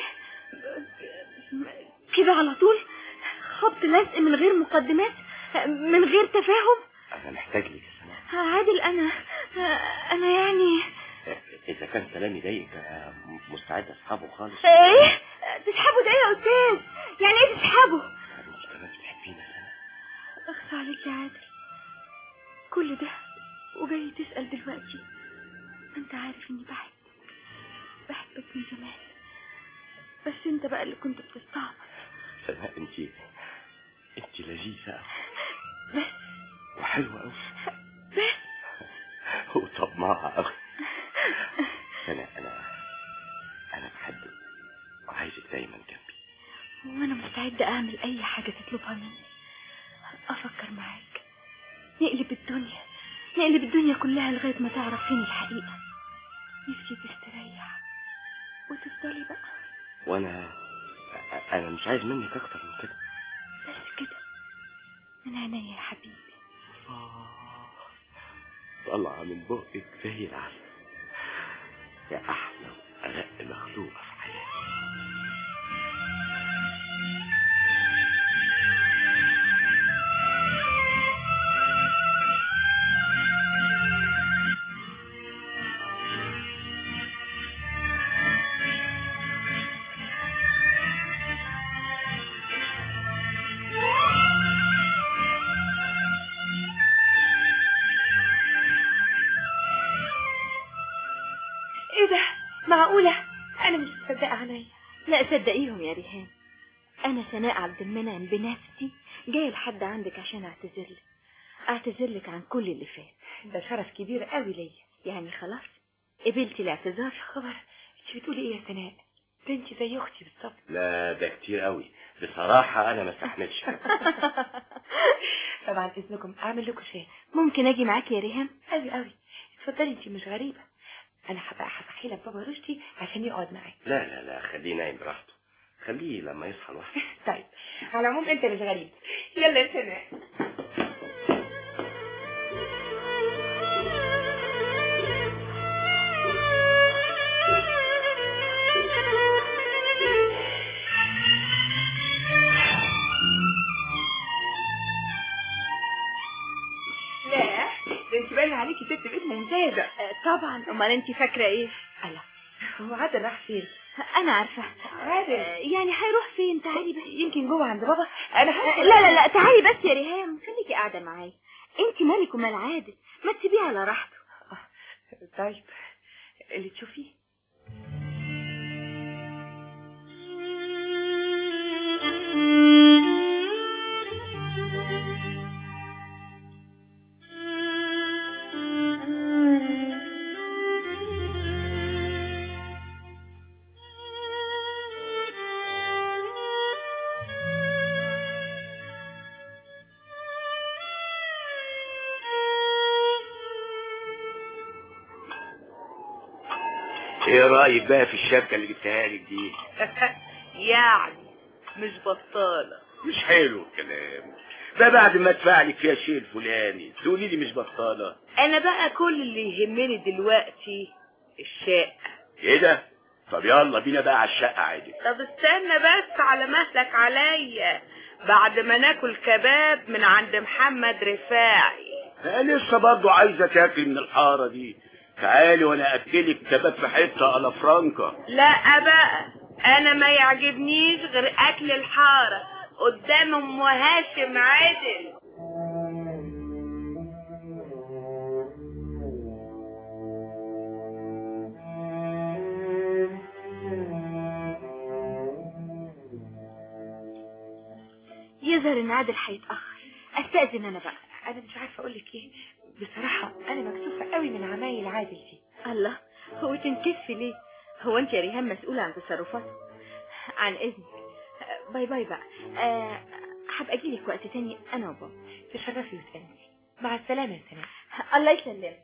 كده على طول خبط لزق من غير مقدمات من غير تفاهم أنا محتاج لك يا سناء عادل انا انا يعني آه، إذا كان كلامي ضايقك آه، مستعد أسحبه خالص ايه تسحبه ده ايه يا استاذ يعني ايه تسحبه أنت كمان بتحبيني يا سناء اخص عليك يا عادل كل ده وجاي تسأل دلوقتي ما انت عارف اني بحب بحبك من زمان بس انت بقى اللي كنت بتستعبط سناء أنت أنت لذيذة أوي بس وحلوة أوي بس وطماعة أوي سناء أنا أنا بحبك وعايزك دايما جنبي وانا مستعدة اعمل اي حاجة تطلبها مني افكر معاك نقلب الدنيا نقلب الدنيا كلها لغاية ما تعرف فين الحقيقة نفسي تستريح وتفضلي بقى وأنا أنا مش عايز منك أكتر من كده بس كده من عينيا يا حبيبي طالعة من بقك زي العسل يا أحلى وأرق مخلوقة في حياتي ايه ده معقولة انا مش مصدقة عينيا لا صدقيهم يا ريهان انا سناء عبد المنعم بنفسي جايه لحد عندك عشان اعتذر لك اعتذر لك عن كل اللي فات ده شرف كبير قوي ليا يعني خلاص قبلتي الاعتذار خبر انت بتقولي ايه يا سناء ده انت زي اختي بالظبط لا ده كتير قوي بصراحة أنا ما استحملش طبعا اذنكم اعمل لكم شاي ممكن اجي معاكي يا ريهام قوي قوي اتفضلي انت مش غريبة انا هبقى هصحي لك بابا رشدي عشان يقعد معاك لا لا لا خليه نايم براحته خليه لما يصحى لوحده طيب على العموم انت مش غريب يلا يا سناء لا ده انت باين عليكي ست بيت ممتازة طبعا امال انت فاكره ايه الله هو عادل راح فين انا عارفه عادل يعني هيروح فين تعالي بس يمكن جوه عند بابا انا هدخل لا لا لا تعالي بس يا ريهام خليكي قاعده معايا انت مالك ومال عادل ما تسيبيه على راحته طيب اللي تشوفيه ايه رايك بقى في الشبكه اللي جبتها لك دي يعني مش بطالة مش حلو الكلام ده بعد ما ادفع لك فيها الشيء الفلاني تقولي لي مش بطاله انا بقى كل اللي يهمني دلوقتي الشقة ايه ده طب يلا بينا بقى على الشقه عادي طب استنى بس على مهلك عليا بعد ما ناكل كباب من عند محمد رفاعي انا لسه برضه عايزه تاكل من الحاره دي تعالي وانا اكلك كباب في حته على فرانكا لا بقى انا ما يعجبنيش غير اكل الحارة قدام ام هاشم عدل يظهر ان عادل هيتاخر استاذن انا بقى انا مش عارفه اقول لك ايه بصراحه انا مكسوفه قوي من عمايل عادل دي الله هو تنكفي ليه هو انت يا ريهام مسؤولة عن تصرفاته عن اذنك باي باي بقى أه هبقى اجيلك وقت تاني انا وبابا تشرفي وتأنسي مع السلامه يا سناء الله يسلمك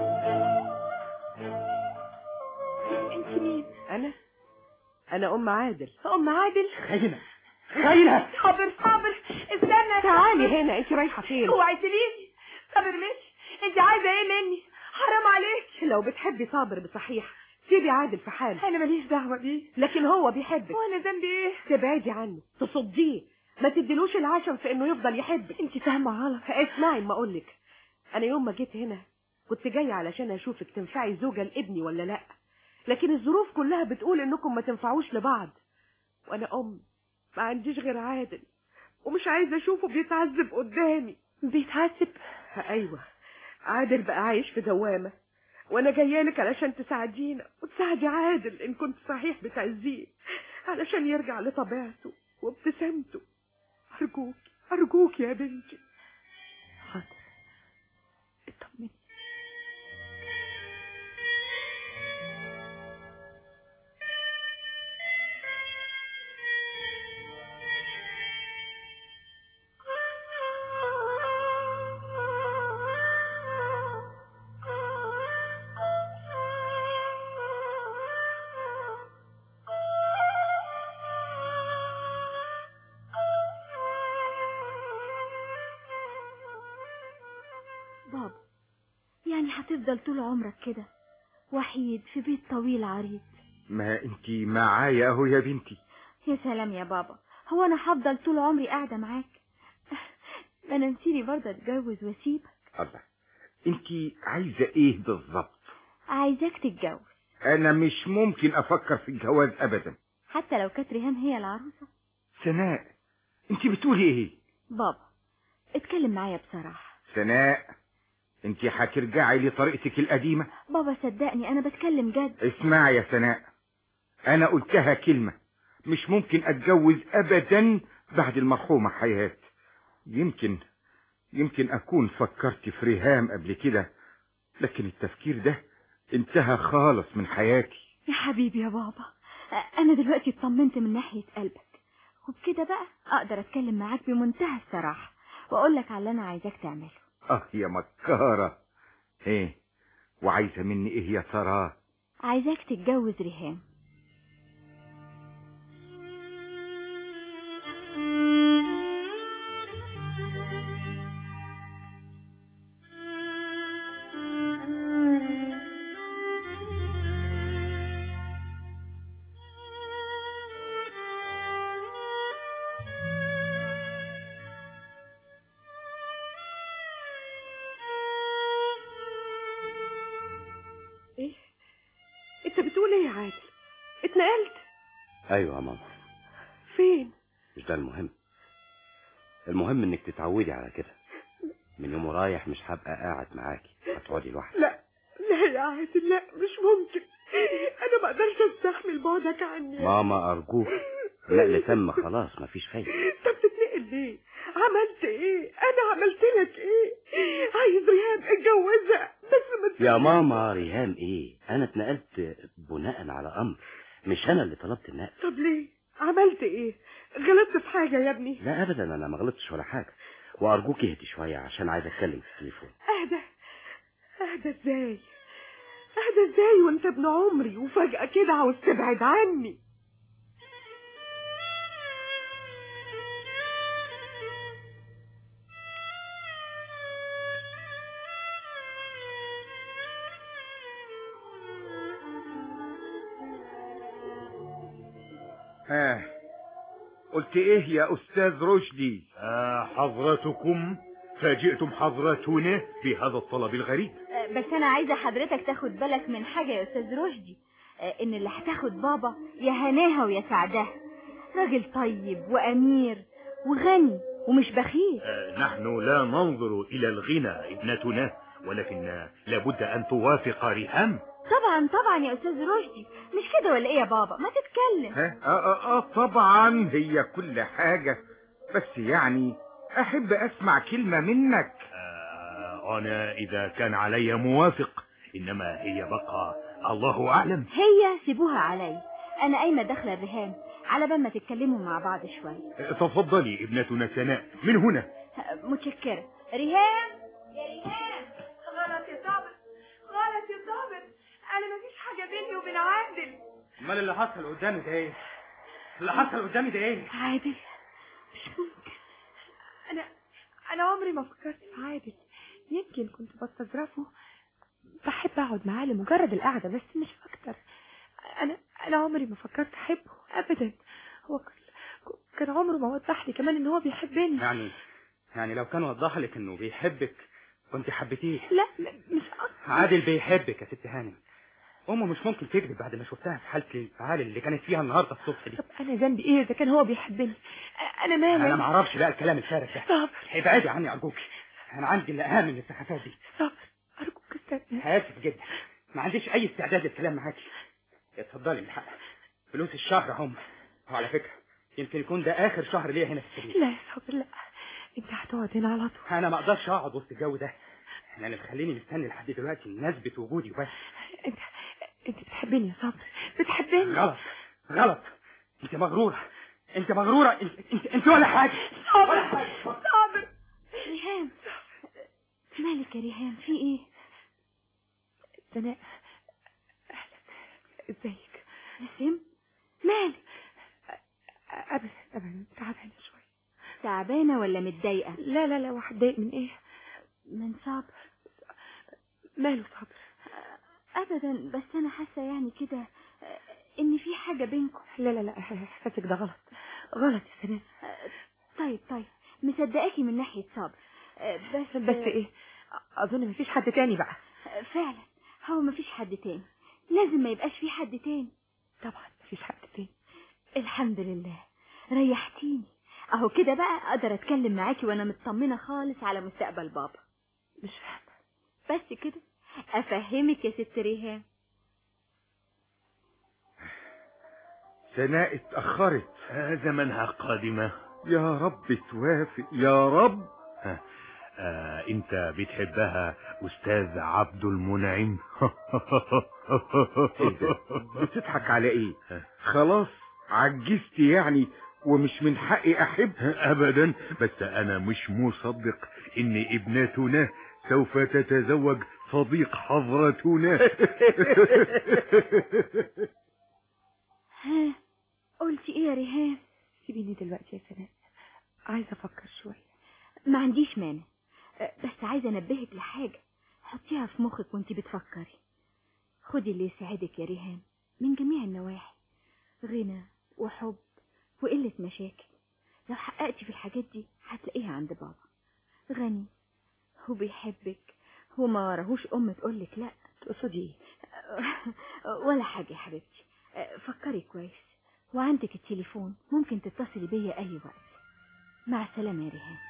انت مين انا انا ام عادل ام عادل خاينة خاينة صابر صابر استنى تعالي هنا انت رايحه فين اوعي تسيبيني صابر مش انت عايزه ايه مني حرام عليك لو بتحبي صابر بصحيح سيبي عادل في حاله انا ماليش دعوه بيه لكن هو بيحبك وانا ذنبي ايه تبعدي عنه تصديه ما تديلوش العشم في انه يفضل يحبك انت فاهمه غلط اسمعي ما اقولك انا يوم ما جيت هنا كنت جايه علشان اشوفك تنفعي زوجة لابني ولا لا لكن الظروف كلها بتقول انكم ما تنفعوش لبعض وانا ام ما عنديش غير عادل ومش عايزه اشوفه بيتعذب قدامي بيتعذب ايوه عادل بقى عايش في دوامه وانا جايه لك علشان تساعدينا وتساعدي عادل ان كنت صحيح بتعزيه علشان يرجع لطبيعته وابتسامته ارجوك ارجوك يا بنتي حاضر اطمني بابا يعني هتفضل طول عمرك كده وحيد في بيت طويل عريض ما انت معايا اهو يا بنتي يا سلام يا بابا هو انا هفضل طول عمري قاعده معاك ما انا نسيني برضه اتجوز واسيبك الله انت عايزه ايه بالظبط عايزاك تتجوز انا مش ممكن افكر في الجواز ابدا حتى لو كانت ريهام هي العروسه سناء انت بتقولي ايه بابا اتكلم معايا بصراحه سناء انت هترجعي لطريقتك القديمه بابا صدقني انا بتكلم جد اسمعي يا سناء انا قلتها كلمه مش ممكن اتجوز ابدا بعد المرحومه حياه يمكن يمكن اكون فكرت في ريهام قبل كده لكن التفكير ده انتهى خالص من حياتي يا حبيبي يا بابا انا دلوقتي اطمنت من ناحيه قلبك وبكده بقى اقدر اتكلم معاك بمنتهى الصراحه واقول لك على اللي انا عايزاك تعمله اه يا مكاره ايه وعايزه مني ايه يا ترى عايزاك تتجوز ريهام ايه انت بتقول ايه يا عادل اتنقلت ايوه يا ماما فين مش ده المهم المهم انك تتعودي على كده من يوم رايح مش هبقى قاعد معاكي هتقعدي لوحدك لا لا يا عادل لا مش ممكن انا ما اقدرش استحمل بعدك عني ماما ارجوك نقل تم خلاص مفيش فايده طب تتنقل ليه عملت ايه انا عملت لك ايه عايز ريهام اتجوزها بس ما يا ماما ريهام ايه انا اتنقلت بناء على امر مش انا اللي طلبت النقل طب ليه عملت ايه غلطت في حاجة يا ابني لا ابدا انا ما غلطتش ولا حاجه وارجوك اهدي شويه عشان عايز اتكلم في التليفون اهدى اهدى ازاي اهدى ازاي وانت ابن عمري وفجأة كده عاوز تبعد عني ها قلت ايه يا استاذ رشدي آه حضرتكم فاجئتم حضرتنا بهذا الطلب الغريب بس انا عايزه حضرتك تاخد بالك من حاجه يا استاذ رشدي آه، ان اللي هتاخد بابا يا هناها ويا سعدها راجل طيب وامير وغني ومش بخيل آه نحن لا ننظر إلى الغنى ابنتنا ولكن لابد أن توافق ريهام طبعا طبعا يا استاذ رشدي مش كده ولا ايه يا بابا ما تتكلم ها آه, آه, اه طبعا هي كل حاجة بس يعني احب اسمع كلمة منك آه أنا إذا كان علي موافق إنما هي بقى الله أعلم هي سيبوها علي انا قايمه داخله الرهان على بال ما تتكلموا مع بعض شويه آه، تفضلي ابنتنا سناء من هنا متشكره ريهام يا ريهام حاجة بيني وبين عادل امال اللي حصل قدامي ده ايه اللي حصل قدامي ده ايه عادل مش ممكن أنا أنا عمري ما فكرت في عادل يمكن كنت بستظرفه بحب أقعد معاه لمجرد القعدة بس مش أكتر أنا أنا عمري ما فكرت أحبه أبدا هو كان- كان عمره ما وضح لي كمان إن هو بيحبني يعني يعني لو كان وضح لك انه بيحبك كنت حبيتيه لا لا، مش قصدي عادل بيحبك يا ست هانم امه مش ممكن تكذب بعد ما شفتها في حالة الانفعال اللي كانت فيها النهارده الصبح دي أنا ذنبي إيه إذا كان هو بيحبني أنا مالي انا ما اعرفش بقى الكلام الفارغ ده صبر ابعدي عني ارجوك انا عندي اللي اهم من السخافات دي صبر أرجوك استنى اسف جدا ما عنديش اي استعداد للكلام معاكي اتفضلي من حقك فلوس الشهر هم وعلى فكره يمكن يكون ده اخر شهر ليا هنا في السبيل لا يا صابر لا أنت هتقعد هنا على طول انا ما اقدرش اقعد وسط الجو ده انا اللي مخليني مستني لحد دلوقتي الناس بوجودي وبس أنت أنت بتحبني يا صابر بتحبني غلط غلط انت مغروره انت مغروره انت انت, انت ولا حاجه صابر صابر ريهام مالك يا ريهام في ايه سناء أهلا ازيك نسيم مالك أبدا أبدا تعبانة شوية تعبانة ولا متضايقة لا لا لا وهتضايق من إيه من صبر ماله صابر ابدا بس انا حاسة يعني كده آه، ان في حاجة بينكم لا لا لا إحساسك ده غلط غلط يا سناء طيب طيب مصدقاكي من ناحية صبر آه، بس بس إيه أظن مفيش حد تاني بقى آه، فعلا هو مفيش حد تاني لازم ما يبقاش في حد تاني طبعا مفيش حد تاني الحمد لله ريحتيني اهو كده بقى اقدر اتكلم معاكي وانا مطمنة خالص على مستقبل بابا مش فاهمة بس كده افهمك يا ست ريهام سناء اتأخرت زمنها قادمة يا رب توافق يا رب آه انت بتحبها استاذ عبد المنعم إيه ده؟ بتضحك على ايه خلاص عجزت يعني ومش من حقي احب ابدا بس انا مش مصدق ان ابنتنا سوف تتزوج صديق حضرتنا ها قلتي ايه يا ريهام سيبيني دلوقتي يا سناء عايزة أفكر شوية ما عنديش مانع أه، بس عايزة انبهك لحاجة حطيها في مخك وانتي بتفكري خدي اللي يساعدك يا ريهام من جميع النواحي غنى وحب وقلة مشاكل لو حققتي في الحاجات دي هتلاقيها عند بابا غني وبيحبك وما وراهوش ام تقولك لا تقصدي ايه ولا حاجة يا حبيبتي أه، فكري كويس وعندك التليفون ممكن تتصلي بيا اي وقت مع السلامة يا ريهام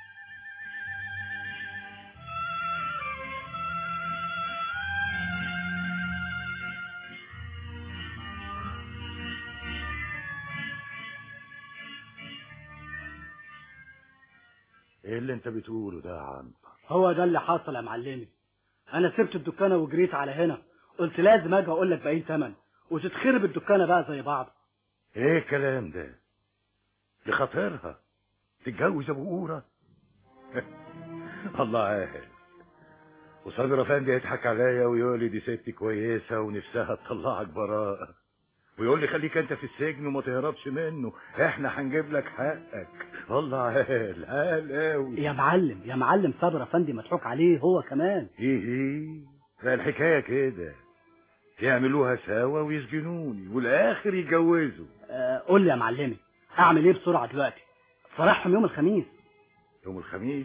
ايه اللي انت بتقوله ده يا عنتر هو ده اللي حصل يا معلمي انا سبت الدكانه وجريت على هنا قلت لازم اجي اقول لك باي ثمن وتتخرب الدكانه بقى زي بعض ايه الكلام ده دي خاطرها تتجوز ابو قوره الله عارف وصابر افندي يضحك عليا ويقول لي دي ست كويسه ونفسها تطلعك براءه ويقول لي خليك انت في السجن وما تهربش منه احنا هنجيب لك حقك والله عال عال قوي يا معلم يا معلم صبر افندي مضحوك عليه هو كمان ايه ايه ده الحكايه كده يعملوها سوا ويسجنوني والاخر يتجوزوا آه قول لي يا معلمي اعمل ايه بسرعه دلوقتي فرحهم يوم الخميس يوم الخميس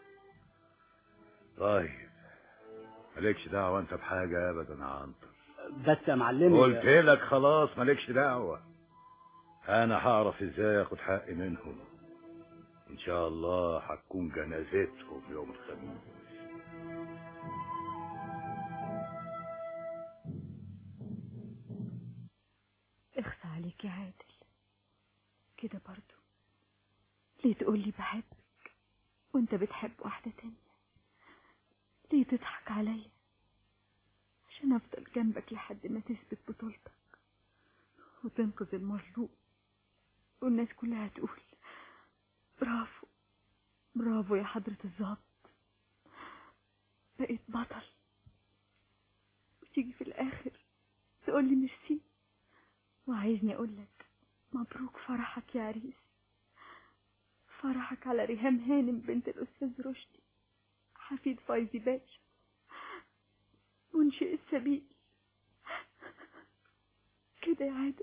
طيب مالكش دعوة انت بحاجة ابدا يا عنتر بس يا معلمي قلت لك خلاص مالكش دعوة انا هعرف ازاي اخد حقي منهم ان شاء الله هتكون جنازتهم يوم الخميس اخفى عليك يا عادل كده برضو ليه تقولي بحبك وانت بتحب واحدة تانية ليه تضحك عليا عشان افضل جنبك لحد ما تثبت بطولتك وتنقذ المظلوم والناس كلها تقول برافو برافو يا حضرة الظابط بقيت بطل وتيجي في الاخر تقول تقول لي ميرسي وعايزني اقول لك مبروك فرحك يا عريس فرحك على ريهام هانم بنت الاستاذ رشدي حفيد فايزي باشا منشئ السبيل كده يا عادل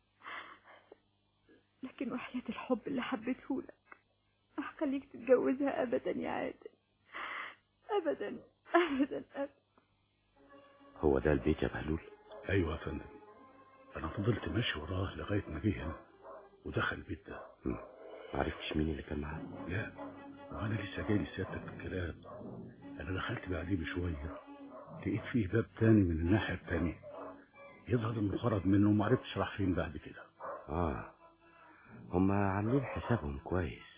لكن وحياة الحب اللي حبيته لك ما هخليك تتجوزها ابدا يا عادل ابدا ابدا ابدا هو ده البيت يا بهلول ايوه يا فندم انا فضلت ماشي وراه لغايه ما جه هنا ودخل البيت ده مم. معرفتش مين اللي كان معاه لا وانا لسه جاي لسيادتك في الكلام انا دخلت بعديه بشويه لقيت فيه باب تاني من الناحيه التانيه يظهر انه خرج منه وما عرفتش راح فين بعد كده اه هما عاملين حسابهم كويس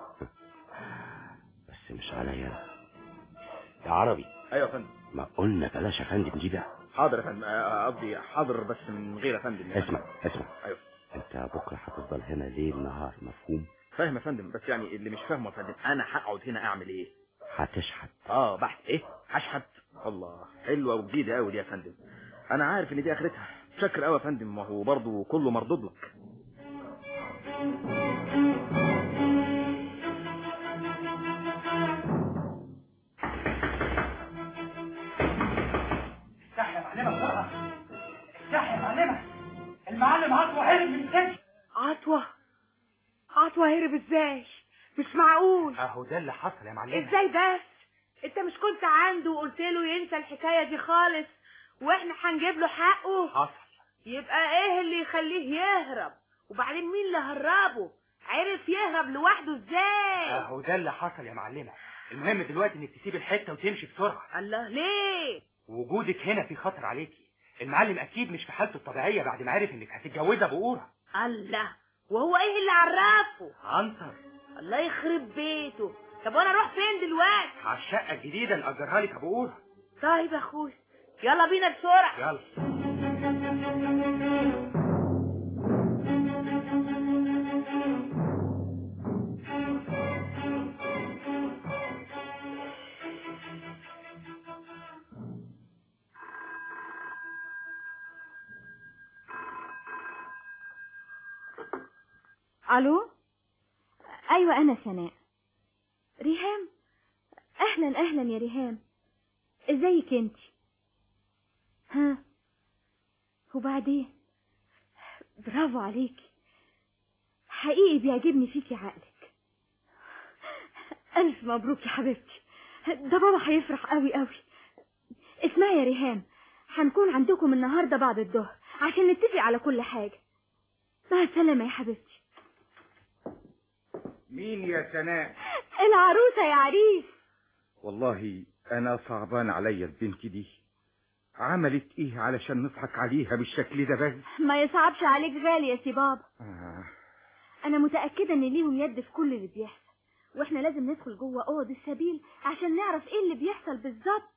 بس مش عليا أنا. يا عربي ايوه يا فندم ما قلنا بلاش يا فندم دي بقى حاضر يا فندم آه، قصدي حاضر بس من غير يا فندم يعني. اسمع اسمع ايوه انت بكره هتفضل هنا ليل نهار مفهوم فاهم يا فندم بس يعني اللي مش فاهمه يا فندم انا هقعد هنا اعمل ايه هتشحت اه بحث ايه هشحت الله حلوه وجديده قوي دي يا فندم انا عارف ان دي اخرتها شكر قوي يا فندم ما هو برضه كله مردود لك افتح يا معلمة بسرعة افتح يا معلمة المعلم عطوة هرب من السجن عطوة عطوة هرب ازاي مش معقول اهو ده اللي حصل يا معلمة ازاي بس انت مش كنت عنده وقلت له ينسى الحكاية دي خالص واحنا هنجيب له حقه حصل يبقى ايه اللي يخليه يهرب وبعدين مين اللي هربه عرف يهرب لوحده ازاي اهو ده اللي حصل يا معلمة المهم دلوقتي انك تسيب الحتة وتمشي بسرعة الله ليه وجودك هنا في خطر عليكي المعلم اكيد مش في حالته الطبيعية بعد ما عرف انك هتتجوزها بقورة الله وهو ايه اللي عرفه عنتر الله يخرب بيته طب وانا اروح فين دلوقتي على الشقة الجديدة اللي اجرها لك ابو قورة طيب يا اخوي يلا بينا بسرعة يلا الو ايوه انا سناء ريهام اهلا اهلا يا ريهام ازيك انت ها وبعدين برافو عليكي حقيقي بيعجبني فيكي عقلك الف مبروك يا حبيبتي ده بابا هيفرح قوي قوي اسمعي يا ريهام هنكون عندكم النهارده بعد الظهر عشان نتفق على كل حاجه مع السلامه يا حبيبتي مين يا سناء العروسه يا عريس والله انا صعبان عليا البنت دي عملت ايه علشان نضحك عليها بالشكل ده بس ما يصعبش عليك غالي يا سي بابا آه. انا متاكده ان ليهم يد في كل اللي بيحصل واحنا لازم ندخل جوه اوض السبيل عشان نعرف ايه اللي بيحصل بالظبط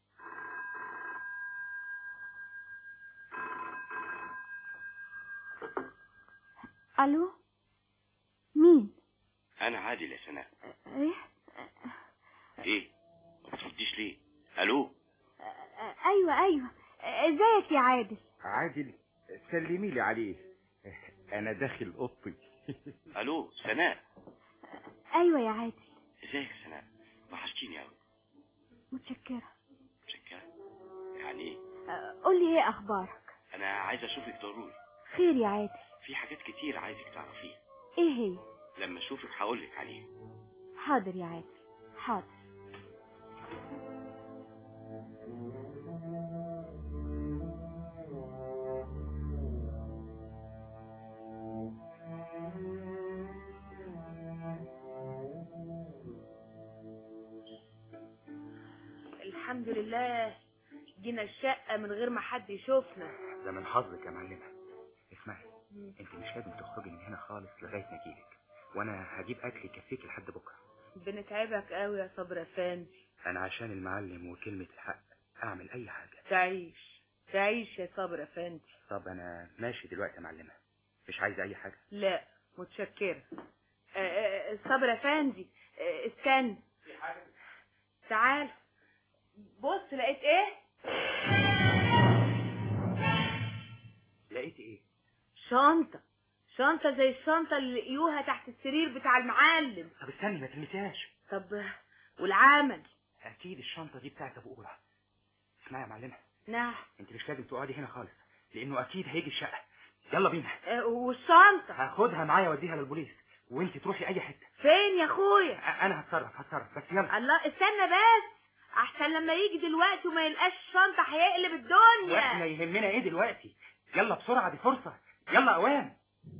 الو مين انا عادل يا سناء ايه ايه ما بترديش ليه الو ايوه ايوه ازيك يا عادل عادل سلمي لي عليه انا داخل اوضتي الو سناء ايوه يا عادل ازيك يا سناء وحشتيني قوي متشكره متشكرة يعني ايه قول لي ايه اخبارك انا عايز اشوفك ضروري خير يا عادل في حاجات كتير عايزك تعرفيها ايه هي لما اشوفك هقولك عليها حاضر يا عادل حاضر الحمد لله جينا الشقة من غير ما حد يشوفنا ده من حظك يا معلمة اسمعي انت مش لازم تخرجي من هنا خالص لغاية ما اجيلك وانا هجيب اكل يكفيك لحد بكرة بنتعبك قوي يا صبر افندي انا عشان المعلم وكلمة الحق اعمل اي حاجة تعيش تعيش يا صبر افندي طب انا ماشي دلوقتي يا معلمة مش عايزة اي حاجة لا متشكرة آه، آه، صبر افندي آه، استنى تعال بص لقيت ايه لقيتي ايه شنطة شنطة زي الشنطة اللي لقيوها تحت السرير بتاع المعلم طب استني ما تلمسيهاش طب والعمل اكيد الشنطه دي بتاعت ابو قوره اسمعي يا معلمه نعم انت مش لازم تقعدي هنا خالص لانه اكيد هيجي الشقه يلا بينا آه، والشنطة هاخدها معايا اوديها للبوليس وانت تروحي اي حته فين يا اخويا أ- انا هتصرف هتصرف بس يلا الله استنى بس احسن لما يجي دلوقتي وما يلقاش الشنطة هيقلب الدنيا واحنا يهمنا ايه دلوقتي يلا بسرعه دي فرصه يلا اوام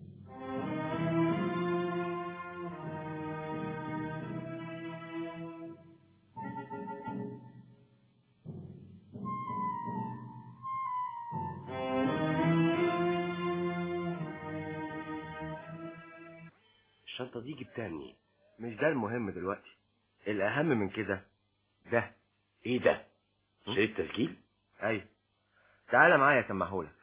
الشنطة دي جبتها منين؟ مش ده المهم دلوقتي الأهم من كده ده ايه ده؟ شريط تسجيل؟ أيوة تعالى معايا اسمعهولك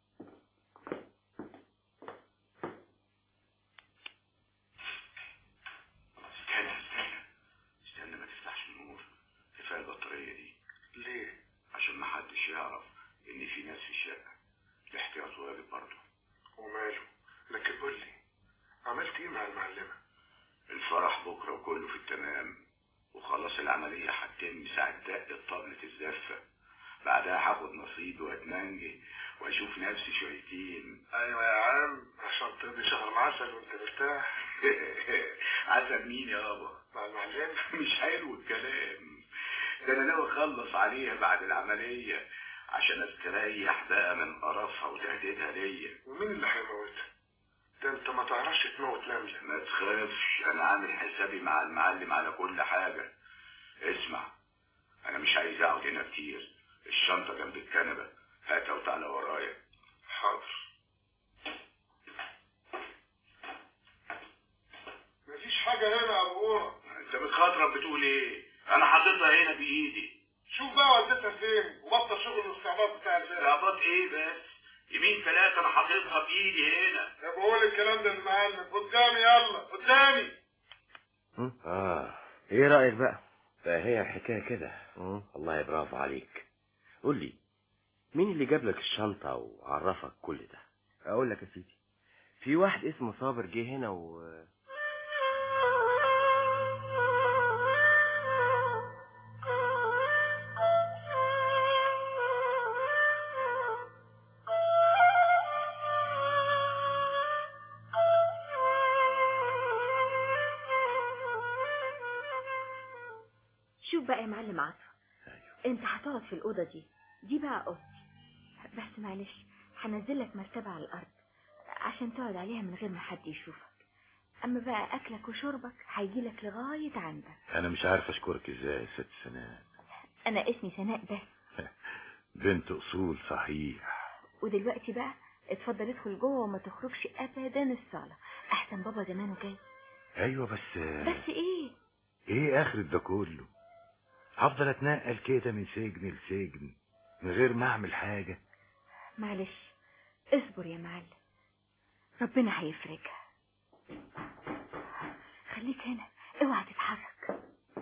استنى استنى استنى ما تفتحش النور كفايه البطاريه دي ليه عشان ما حدش يعرف ان في ناس في الشقه الاحتياط واجب برضه وماله لكن قول لي عملت ايه مع المعلمة الفرح بكره وكله في التمام وخلاص العمليه هتتم ساعه دق طبلة الزفه بعدها هاخد نصيبي واتمنجي واشوف نفسي شويتين ايوه يا عم عشان تقضي شهر العسل وانت مرتاح عسل مين يابا مع المعلمة مش حلو الكلام ده انا ناوي اخلص عليها بعد العمليه عشان استريح بقى من قرفها وتهديدها ليا ومين اللي هيموتها ده انت ما تعرفش تموت نملة ما تخافش انا عامل حسابي مع المعلم على كل حاجه اسمع انا مش عايز اقعد هنا كتير الشنطه جنب الكنبه هاتها وتعالى ورايا حاضر مفيش حاجة هنا يا ابو قورة انت بتخاطرك بتقول ايه انا حاططها هنا بايدي شوف بقى والدتها فين وبطل شغل الاستعباط بتاع البيت استعباط ايه بس يمين ثلاثة انا حاططها بايدي هنا يا بقول الكلام ده للمعلم قدامي يلا قدامي اه ايه رأيك بقى فهي الحكاية كده والله برافو عليك قول لي مين اللي جاب لك الشنطة وعرفك كل ده اقول لك يا سيدي في واحد اسمه صابر جه هنا و شوف بقى يا معلم عطا انت هتقعد في الأوضة دي دي بقى أوضتي بس معلش هنزل لك مرتبة على الأرض عشان تقعد عليها من غير ما حد يشوفك أما بقى أكلك وشربك هيجيلك لغاية عندك انا مش عارف اشكرك ازاي يا ست سناء أنا اسمي سناء بس بنت اصول صحيح ودلوقتي بقى اتفضل ادخل جوه وما تخرجش أبدا الصالة أحسن بابا زمانه جاي ايوه بس بس إيه ايه اخر ده كله هفضل اتنقل كده من سجن لسجن من غير ما اعمل حاجه معلش اصبر يا معلم ربنا هيفرجها خليك هنا اوعى تتحرك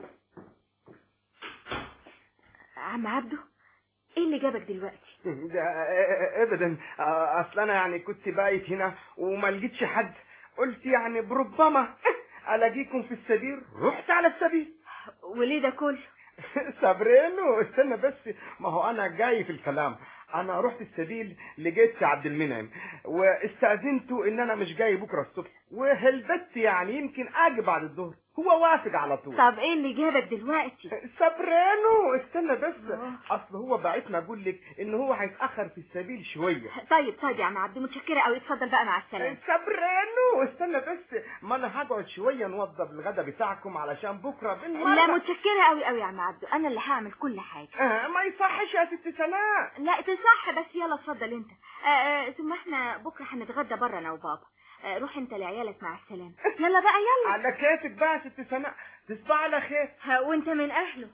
عم عبده ايه اللي جابك دلوقتي ده ابدا اصل انا يعني كنت بايت هنا وما لقيتش حد قلت يعني بربما الاقيكم في السبيل رحت على السبيل وليه ده كله صابرينو استنى بس ما هو انا جاي في الكلام انا رحت السبيل لقيت عبد المنعم واستاذنته ان انا مش جاي بكره الصبح وهلبت يعني يمكن اجي بعد الظهر هو وافق على طول طب ايه اللي جابك دلوقتي صابرينو استنى بس اصل هو بعتنا اقول لك ان هو هيتاخر في السبيل شويه طيب طيب يا عم عبده متشكره قوي اتفضل بقى مع السلامه صابرينو استنى بس ما انا هقعد شويه نوضب الغدا بتاعكم علشان بكره بالمره لا متشكره قوي قوي يا عم عبده انا اللي هعمل كل حاجه آه ما يصحش يا ست سناء لا تصح بس يلا اتفضل انت آه آه ثم احنا بكره هنتغدى بره انا وبابا آه روح انت لعيالك مع السلامه يلا بقى يلا على كيفك بقى يا ست سناء تصبح على خير ها وانت من اهله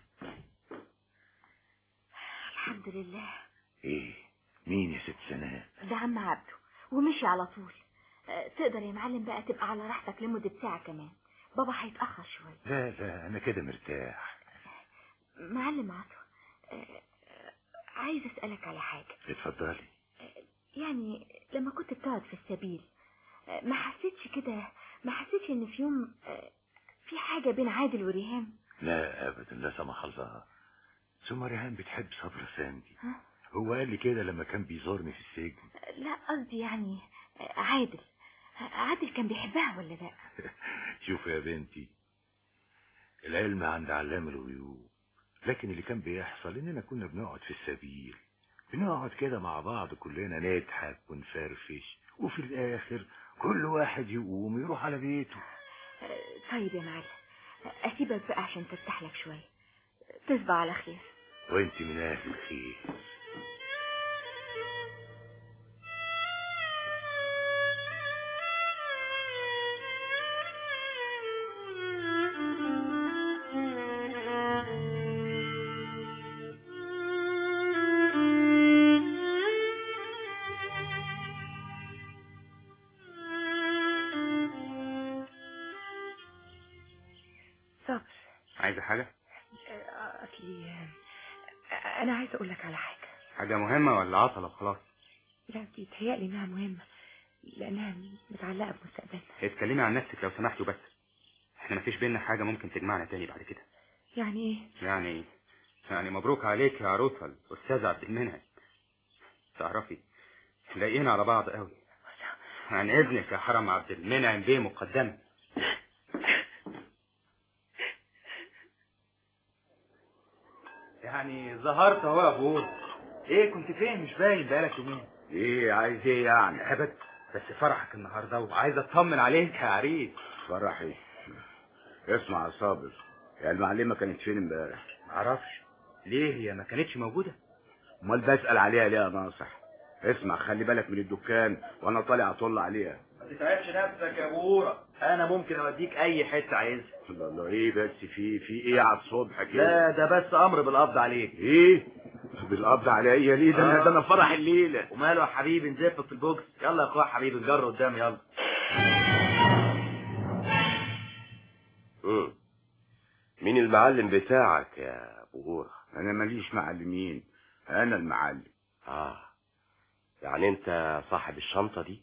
الحمد لله ايه مين يا ست سناء ده عم عبده ومشي على طول آه، تقدر يا معلم بقى تبقى على راحتك لمدة ساعة كمان بابا هيتأخر شوية لا لا انا كده مرتاح معلم عطوة آه، آه، عايز أسألك على حاجة اتفضلي يعني لما كنت بتقعد في السبيل آه، ما حسيتش كده ما حسيتش ان في يوم آه، في حاجة بين عادل وريهام لا ابدا لا سمح الله ثم ريهام بتحب صبر افندي ها؟ هو قال لي كده لما كان بيزورني في السجن لا قصدي يعني آه، عادل آه، عادل كان بيحبها ولا لا شوف يا بنتي العلم عند علام الغيوب لكن اللي كان بيحصل اننا كنا بنقعد في السبيل بنقعد كده مع بعض كلنا نضحك ونفرفش وفي الاخر كل واحد يقوم يروح على بيته آه، طيب يا معلم آه، اسيبك بقى عشان ترتاح لك شوية تصبح على خير وانت من اهل الخير صبر عايزة حاجة آه، اصلي آه، انا عايزه اقول لك على حاجه حاجة مهمة ولا عطلة وخلاص لا بيتهيألي انها مهمه لانها متعلقه بمستقبلنا اتكلمي عن نفسك لو سمحتي وبس احنا مفيش بينا حاجة ممكن تجمعنا تاني بعد كده يعني ايه يعني يعني مبروك عليك يا عروسة الأستاذ عبد المنعم تعرفي لاقيين على بعض قوي عن إذنك يا حرم عبد المنعم بيه مقدما يعني ظهرت اهو يا ابوه ايه كنت فين مش باين بقالك يومين ايه عايز ايه يعني ابد بس فرحك النهارده وعايز اطمن عليك يا عريس فرحي اسمع يا صابر يا المعلمة كانت فين امبارح معرفش ليه هي ما كانتش موجودة امال بسأل عليها ليه يا ناصح اسمع خلي بالك من الدكان وانا طالع اطل عليها ما تتعبش نفسك يا بورا انا ممكن اوديك اي حته عايزها الله الله ايه بس في في ايه على الصبح كده لا ده بس امر بالقبض عليك ايه بالقبض عليا ليه ده انا ده انا فرح الليله وماله يا حبيبي نزفك في البوكس يلا يا اخويا حبيبي نجر قدام يلا مم. مين المعلم بتاعك يا ابو هورة انا ماليش معلمين انا المعلم اه يعني انت صاحب الشنطة دي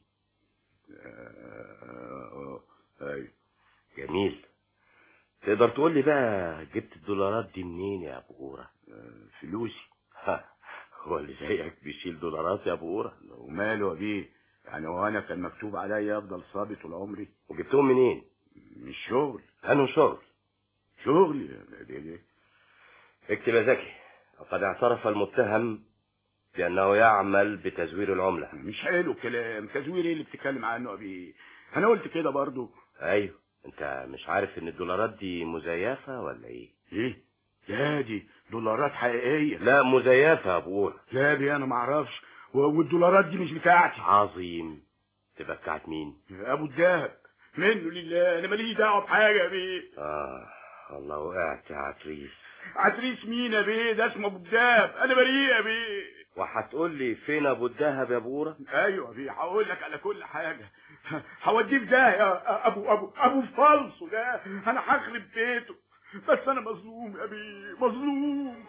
آه، آه، ايوه جميل تقدر تقول لي بقى جبت الدولارات دي منين يا ابو هورة فلوسي ها، هو اللي زيك بيشيل دولارات يا ابو هورة وماله يا بيه يعني هو انا كان مكتوب عليا افضل صابت طول عمري وجبتهم منين من الشغل انه شغل شغل ليه ليه اكتب يا زكي وقد اعترف المتهم بأنه يعمل بتزوير العملة مش حلو الكلام تزوير ايه اللي بتتكلم عنه يا بيه انا قلت كده برضو ايوه انت مش عارف ان الدولارات دي مزيفة ولا ايه ايه لا دي دولارات حقيقية لا مزيفة يا ابو هورة لا يا بيه انا ما اعرفش و- والدولارات دي مش بتاعتي عظيم تبقى بتاعت مين ابو الدهب منه لله انا ماليش دعوه بحاجه يا بيه اه والله وقعت يا عتريس عتريس مين يا بيه ده اسمه ابو الدهب انا بريء يا بيه وهتقول لي فين ابو الدهب يا ابو هورة ايوه يا بيه هقول لك على كل حاجه هوديه في ده يا ابو ابو ابو فالصو ده انا هخرب بيته بس انا مظلوم يا بيه مظلوم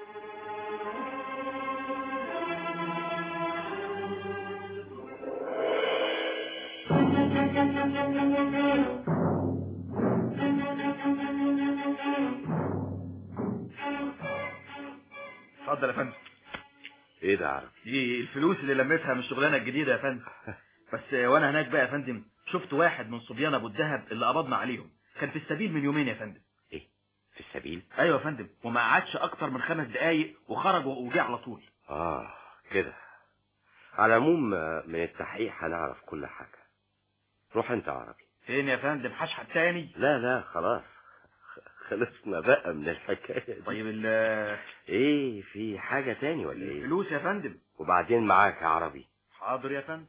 اتفضل يا فندم ايه ده عرب دي الفلوس اللي لميتها من الشغلانه الجديده يا فندم بس وانا هناك بقى يا فندم شفت واحد من صبيان ابو الدهب اللي قبضنا عليهم كان في السبيل من يومين يا فندم في السبيل ايوه يا فندم وما قعدش اكتر من خمس دقايق وخرج وجه على طول اه كده على العموم آه، من التحقيق هنعرف كل حاجة روح انت يا عربي فين يا فندم هشحت تاني لا لا خلاص خلصنا بقى من الحكاية دي طيب ال ايه في حاجة تاني ولا ايه الفلوس يا فندم وبعدين معاك يا عربي حاضر يا فندم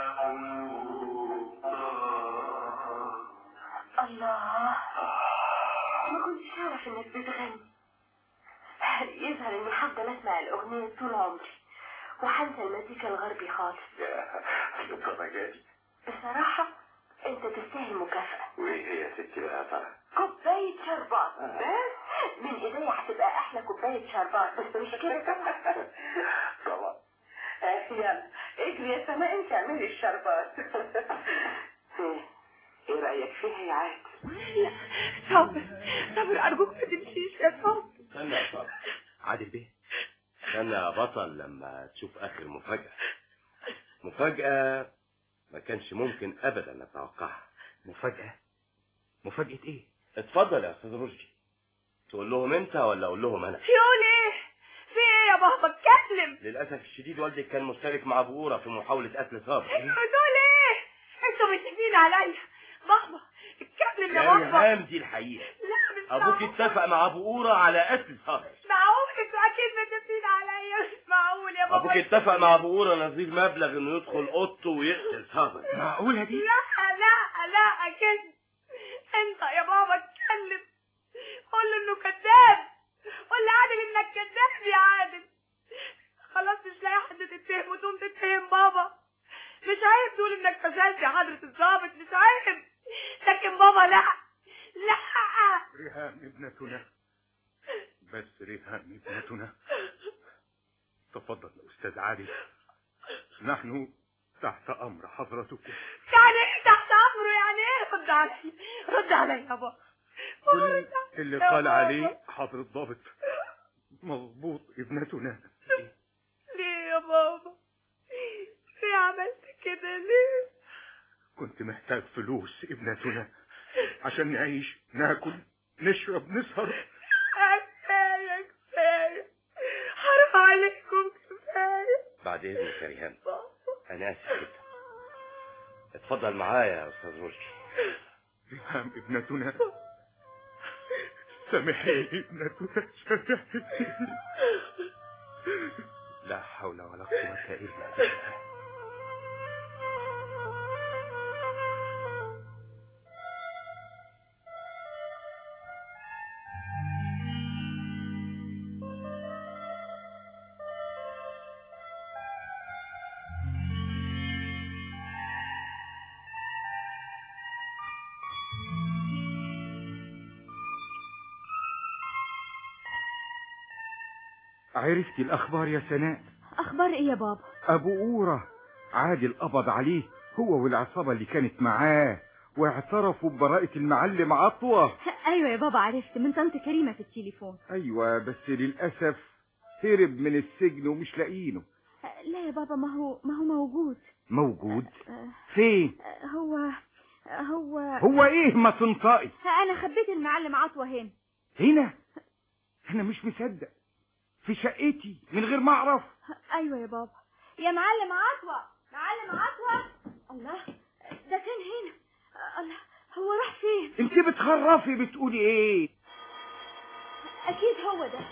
الله اعرف انك بتغني يظهر اني هفضل اسمع الاغنيه طول عمري وهنسى المزيكا الغربي خالص للدرجة دي بصراحه انت تستاهل مكافاه وايه هي يا ستي بقى يا ترى؟ كوبايه شربات بس من ايديا هتبقى احلى كوبايه شربات بس مش كده طبعا طبعا يلا اجري يا سماء انت اعملي الشربات ايه رايك فيها يا عاد صبر صبر ارجوك ما تمشيش يا صبر استنى يا صاحبي عادل بيه استنى يا بطل لما تشوف اخر مفاجأة مفاجأة ما كانش ممكن ابدا اتوقعها مفاجأة مفاجأة ايه اتفضل يا استاذ رشدي تقول لهم انت ولا اقول لهم انا يقول ايه في ايه يا بابا اتكلم للاسف الشديد والدك كان مشترك مع بؤوره في محاولة قتل صابر دول ايه انتوا متفقين عليا بابا اتكلم يا بابا كلام دي الحقيقة لا مش ابوك معقول. اتفق مع بؤوره على قتل صابر مش معقول انتوا اكيد متفقين عليا مش معقول يا بابا ابوك اتفق مع بؤوره نظير مبلغ انه يدخل اوضته ويقتل صابر معقولة دي لا لا لا اكيد انت يا بابا اتكلم قول له انه كذاب قول لعادل انك كذاب يا عادل خلاص مش لاقي حد تتهمه تقوم تتهم بابا مش عيب تقول انك فشلت يا حضرة الضابط مش عيب لكن بابا لا لا ريهام ابنتنا بس ريهام ابنتنا تفضل يا أستاذ عادل نحن تحت أمر حضرتكم يعني ايه تحت امره يعني ايه رد علي رد علي يا بابا كل اللي قال عليه حضر الضابط مظبوط ابنتنا ليه يا بابا ليه عملت كده ليه كنت محتاج فلوس ابنتنا عشان نعيش ناكل نشرب نسهر كفايه كفايه حرام عليكم كفايه بعد اذنك يا ريهام انا اسف جدا اتفضل معايا يا استاذ رشدي ريهام ابنتنا سامحيني ابنتنا سامحيني لا حول ولا قوة الا بالله عرفتي الأخبار يا سناء اخبار ايه يا بابا أبو أورة عادل قبض عليه هو والعصابة اللي كانت معاه واعترفوا ببراءة المعلم عطوة ايوه يا بابا عرفت من طنط كريمه في التليفون أيوة بس للأسف هرب من السجن ومش لاقيينه لا يا بابا ما هو ما هو موجود موجود آه، فين آه، هو هو هو ايه ما تنطقي انا خبيت المعلم عطوه هنا هنا انا مش مصدق في شقتي من غير ما اعرف ايوه يا بابا يا معلم عطوه معلم عطوه الله ده كان هنا الله هو راح فين انت بتخرفي بتقولي ايه اكيد هو ده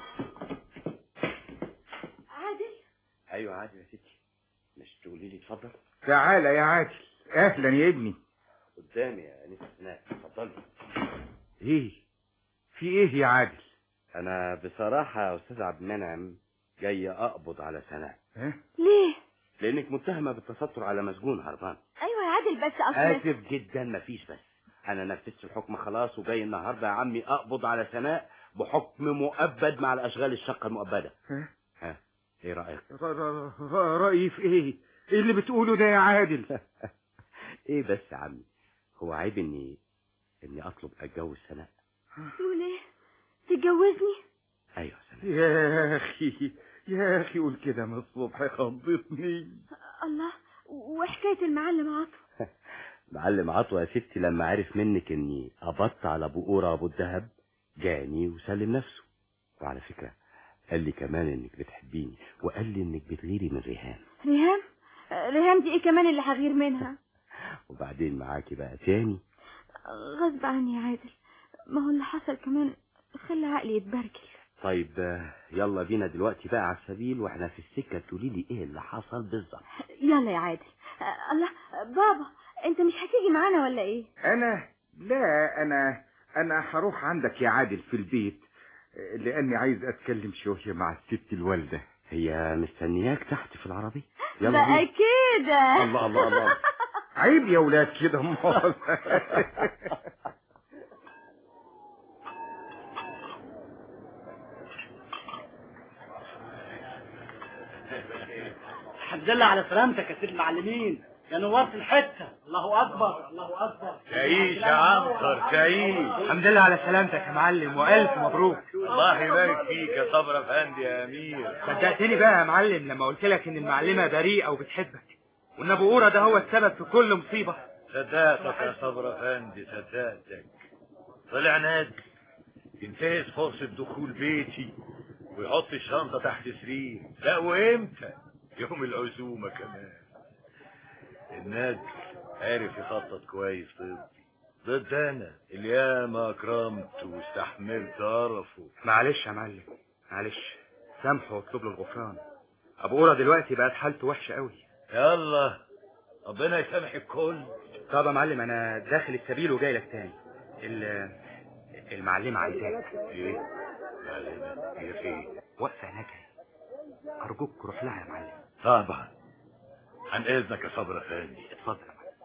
عادل ايوه عادل يا ستي مش تقولي لي اتفضل تعالى يا عادل اهلا يا ابني قدامي يا انسه سناء اتفضلي ايه في ايه يا عادل انا بصراحه يا استاذ عبد المنعم جاي اقبض على سناء ها ليه لانك متهمه بالتستر على مسجون هربان ايوه يا عادل بس اصل اسف جدا مفيش بس انا نفذت الحكم خلاص وجاي النهارده يا عمي اقبض على سناء بحكم مؤبد مع الاشغال الشقه المؤبده ها ها ايه رايك ر- ر- ر- رأيي في ايه ايه اللي بتقوله ده يا عادل ايه بس يا عمي هو عيب اني اني اطلب اتجوز سناء تقول ايه تتجوزني ايوه سناء يا اخي يا اخي قول كده من الصبح خضتني الله وحكايه المعلم عطوه معلم عطوة يا ستي لما عرف منك اني قبضت على ابو قورة ابو الدهب جاني وسلم نفسه وعلى فكرة قال لي كمان انك بتحبيني وقال لي انك بتغيري من ريهام ريهام ريهام دي ايه كمان اللي هغير منها وبعدين معاكي بقى تاني غصب عني يا عادل ما هو اللي حصل كمان خلى عقلي يتبركل طيب آه، يلا بينا دلوقتي بقى على السبيل واحنا في السكة تقولي لي ايه اللي حصل بالظبط يلا يا عادل آه، الله بابا انت مش هتيجي معانا ولا ايه انا لا انا انا هروح عندك يا عادل في البيت لاني عايز اتكلم شويه مع الست الوالده هي مستنياك تحت في العربية بقى كده الله الله الله عيب يا ولاد كده امال الحمد لله على سلامتك يا سيد المعلمين يا نورت الحته الله اكبر الله اكبر تعيش يا عنتر تعيش الحمد لله على سلامتك يا معلم والف مبروك الله يبارك فيك يا صبر افندي يا امير صدقتني بقى يا معلم لما قلت لك ان المعلمه بريئه وبتحبك وان ابو قوره ده هو السبب في كل مصيبه صدقتك يا صبر افندي صدقتك طلع نادي ينتهز فرصة دخول بيتي ويحط الشنطة تحت سرير لا وامتى يوم العزومة كمان النادي عارف يخطط كويس ضدي ضد انا اللي ياما اكرمت واستحملت قرفه معلش يا معلم معلش سامحه واطلب له الغفران ابو قوره دلوقتي بقت حالته وحشه قوي يلا ربنا يسامح الكل طب يا معلم انا داخل السبيل وجاي لك تاني ال- المعلمه عايزاك ايه معلمة هي فين واقفه هناك اهي. ارجوك روح لها يا معلم طبعا عن اذنك يا صبر افندي اتفضل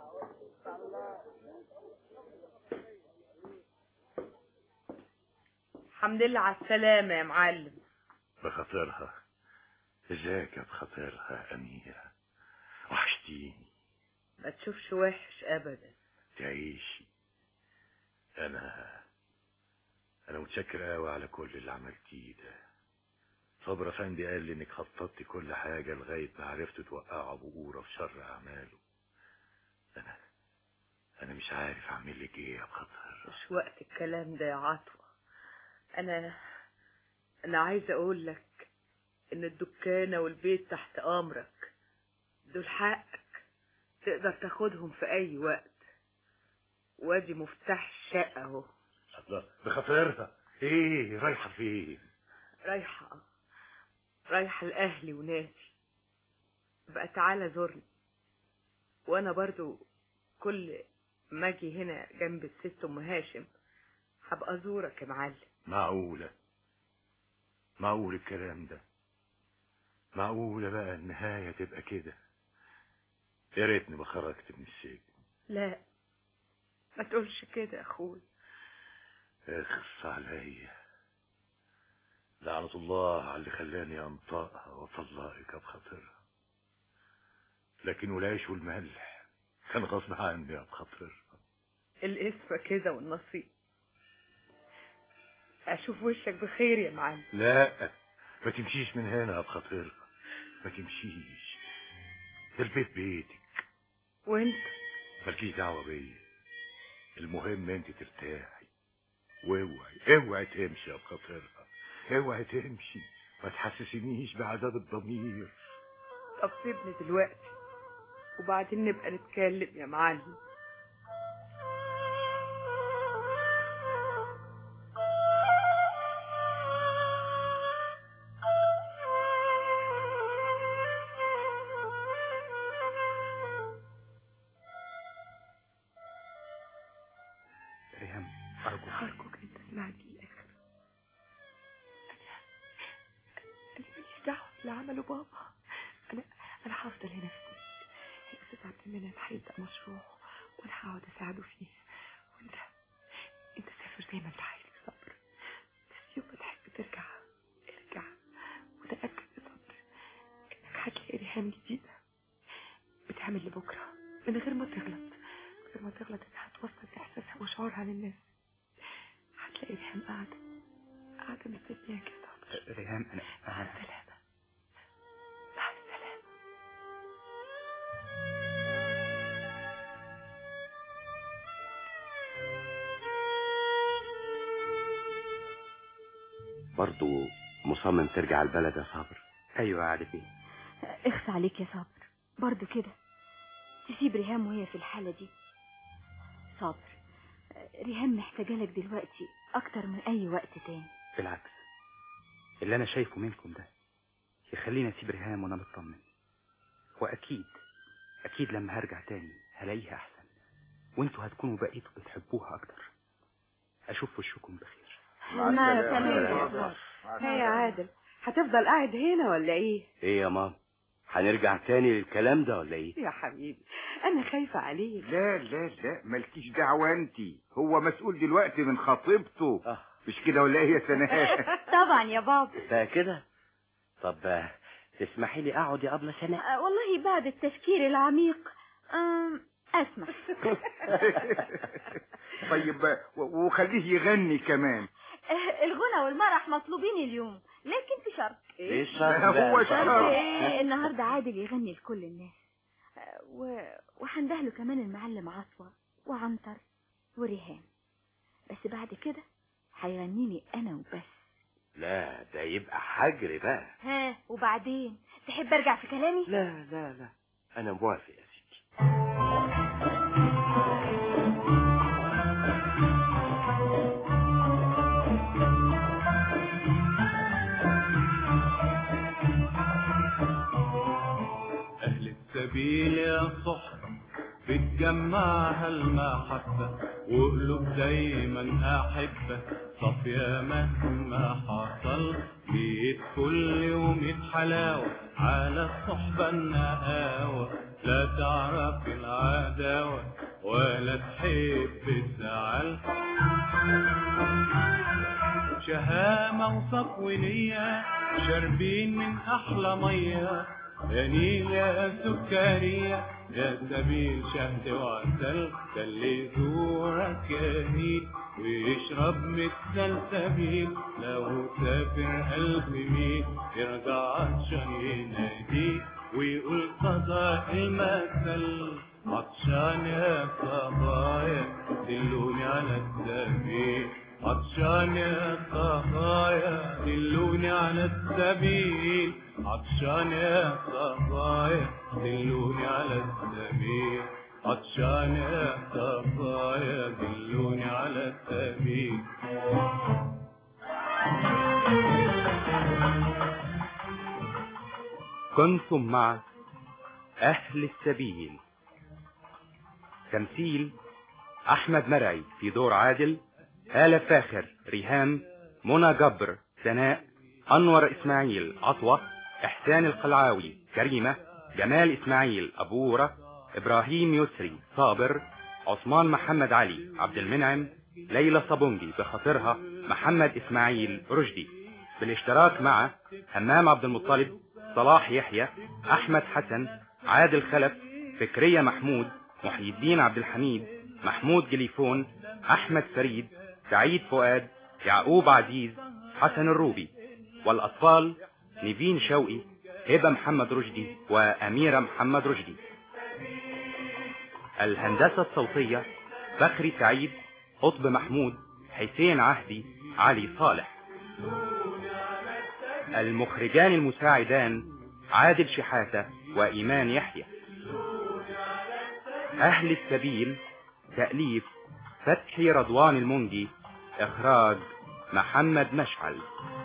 الحمد لله على السلامة يا معلم بخاطرها ازيك يا بخاطرها يا اميرة وحشتيني ما تشوفش وحش ابدا تعيشي انا انا متشكر قوي على كل اللي عملتيه ده صبر افندي قال لي انك خططتي كل حاجة لغاية ما عرفت توقعوا ابو قورة في شر اعماله انا انا مش عارف اعمل لك ايه يا بخاطر مش وقت الكلام ده يا عطوة انا انا عايزة اقول لك ان الدكانة والبيت تحت امرك دول حقك تقدر تاخدهم في اي وقت وادي مفتاح الشقة اهو الله بخاطرها ايه رايحة فين رايحة رايحة لأهلي وناسي بقى تعالى زورني وأنا برضو كل ما أجي هنا جنب الست أم هاشم هبقى أزورك يا معلم معقولة معقول الكلام ده معقولة بقى النهاية تبقى كده يا ريتني ما خرجت من السجن لا ما تقولش كده يا أخوي اخص عليا لعنة الله على اللي خلاني انطقها واطلقك بخاطرها لكن والعيش والملح كان غصب عني يا بخاطرها القسمة كده والنصيب أشوف وشك بخير يا معلم لا ما تمشيش من هنا يا بخاطرها ما تمشيش ده البيت بيتك وانت مالكيش دعوة بيا المهم انت ترتاحي واوعي اوعي تمشي يا بخاطرها اوعي تمشي ما تحسسنيش بعذاب الضمير طب سيبني دلوقتي وبعدين نبقى نتكلم يا معلم ريهام ارجوك أرجوك أنت تسمعني للآخر أنا أنا ماليش دعوة باللي عمله بابا أنا أنا هفضل هنا في البيت الأستاذ عبد المنعم هيبدأ مشروع وأنا هقعد أساعده فيه وأنت أنت سافر زي ما أنت عايز يا صبر بس يوم ما تحب ترجع ارجع وتأكد يا صبر إنك هتلاقي ريهام جديدة بتعمل لبكرة من غير ما تغلط من غير ما تغلط إنها توصل إحساسها وشعورها للناس هتلاقي ريهام قاعدة قاعدة مستنياك يا صبر ريهام انا مع السلامة مع السلامة برضو مصمم ترجع البلد يا صابر ايوه يا عارفين اخفى عليك يا صابر برضو كده تسيب ريهام وهي في الحالة دي صابر ريهام محتاجة لك دلوقتي أكتر من أي وقت تاني بالعكس اللي انا شايفه منكم ده يخليني اسيب ريهام وانا مطمن واكيد اكيد لما هرجع تاني هلاقيها احسن وانتوا هتكونوا بقيتوا بتحبوها اكتر اشوف وشكم بخير مع السلامة يا عادل هتفضل قاعد هنا ولا ايه ايه يا ماما هنرجع تاني للكلام ده ولا ايه يا حبيبي انا خايفة عليك لا لا لا مالكيش دعوة انت هو مسؤول دلوقتي من خطيبته مش كده ولا ايه يا سناء طبعا يا بابا ده كده طب آه، تسمحي لي اقعد يا ابله سناء آه، والله بعد التفكير العميق أم، اسمع طيب و- وخليه يغني كمان آه، الغنى والمرح مطلوبين اليوم لكن في شرط ايه الشرط هو بقى؟ شرط. آه، النهارده عادل يغني لكل الناس آه، و... وهندهله كمان المعلم عصوة وعنتر وريهام بس بعد كده هيغني لي انا وبس لا ده يبقى حجر بقى ها وبعدين تحب ارجع في كلامي لا لا لا انا موافق يا ستي أهل السبيل يا صحبة بتجمعها المحبة وقلوب دايما أحبة صافية مهما حصل بيت كل يوم حلاوة على الصحبة النقاوة لا تعرف العداوة ولا تحب الزعل شهامة وصفو نية شاربين من أحلى مية يا نيل يا سكرية يا سبيل شهد وعسل ده اللي يزورك يا نيل ويشرب من السلسبيل لو سافر ألف ميل يرجع عطشان يناديك ويقول قضاء المثل عطشان يا صبايا دلوني على السبيل عطشان يا صبايا دلوني على السبيل عطشان يا صبايا دلوني على السبيل عطشان يا صبايا دلوني على السبيل كنتم مع أهل السبيل تمثيل أحمد مرعي في دور عادل آلة فاخر ريهام منى جبر سناء أنور إسماعيل عطوة إحسان القلعاوي كريمة جمال إسماعيل أبورة إبراهيم يسري صابر عثمان محمد علي عبد المنعم ليلى صابونجي بخاطرها محمد إسماعيل رشدي بالاشتراك مع همام عبد المطلب صلاح يحيى أحمد حسن عادل خلف فكرية محمود محي الدين عبد الحميد محمود جليفون أحمد فريد سعيد فؤاد يعقوب عزيز حسن الروبي والأطفال نيفين شوقي هبة محمد رشدي وأميرة محمد رشدي الهندسة الصوتية بخري سعيد قطب محمود حسين عهدي علي صالح المخرجان المساعدان عادل شحاتة وإيمان يحيى أهل السبيل تأليف فتحي رضوان المنجي إخراج محمد مشعل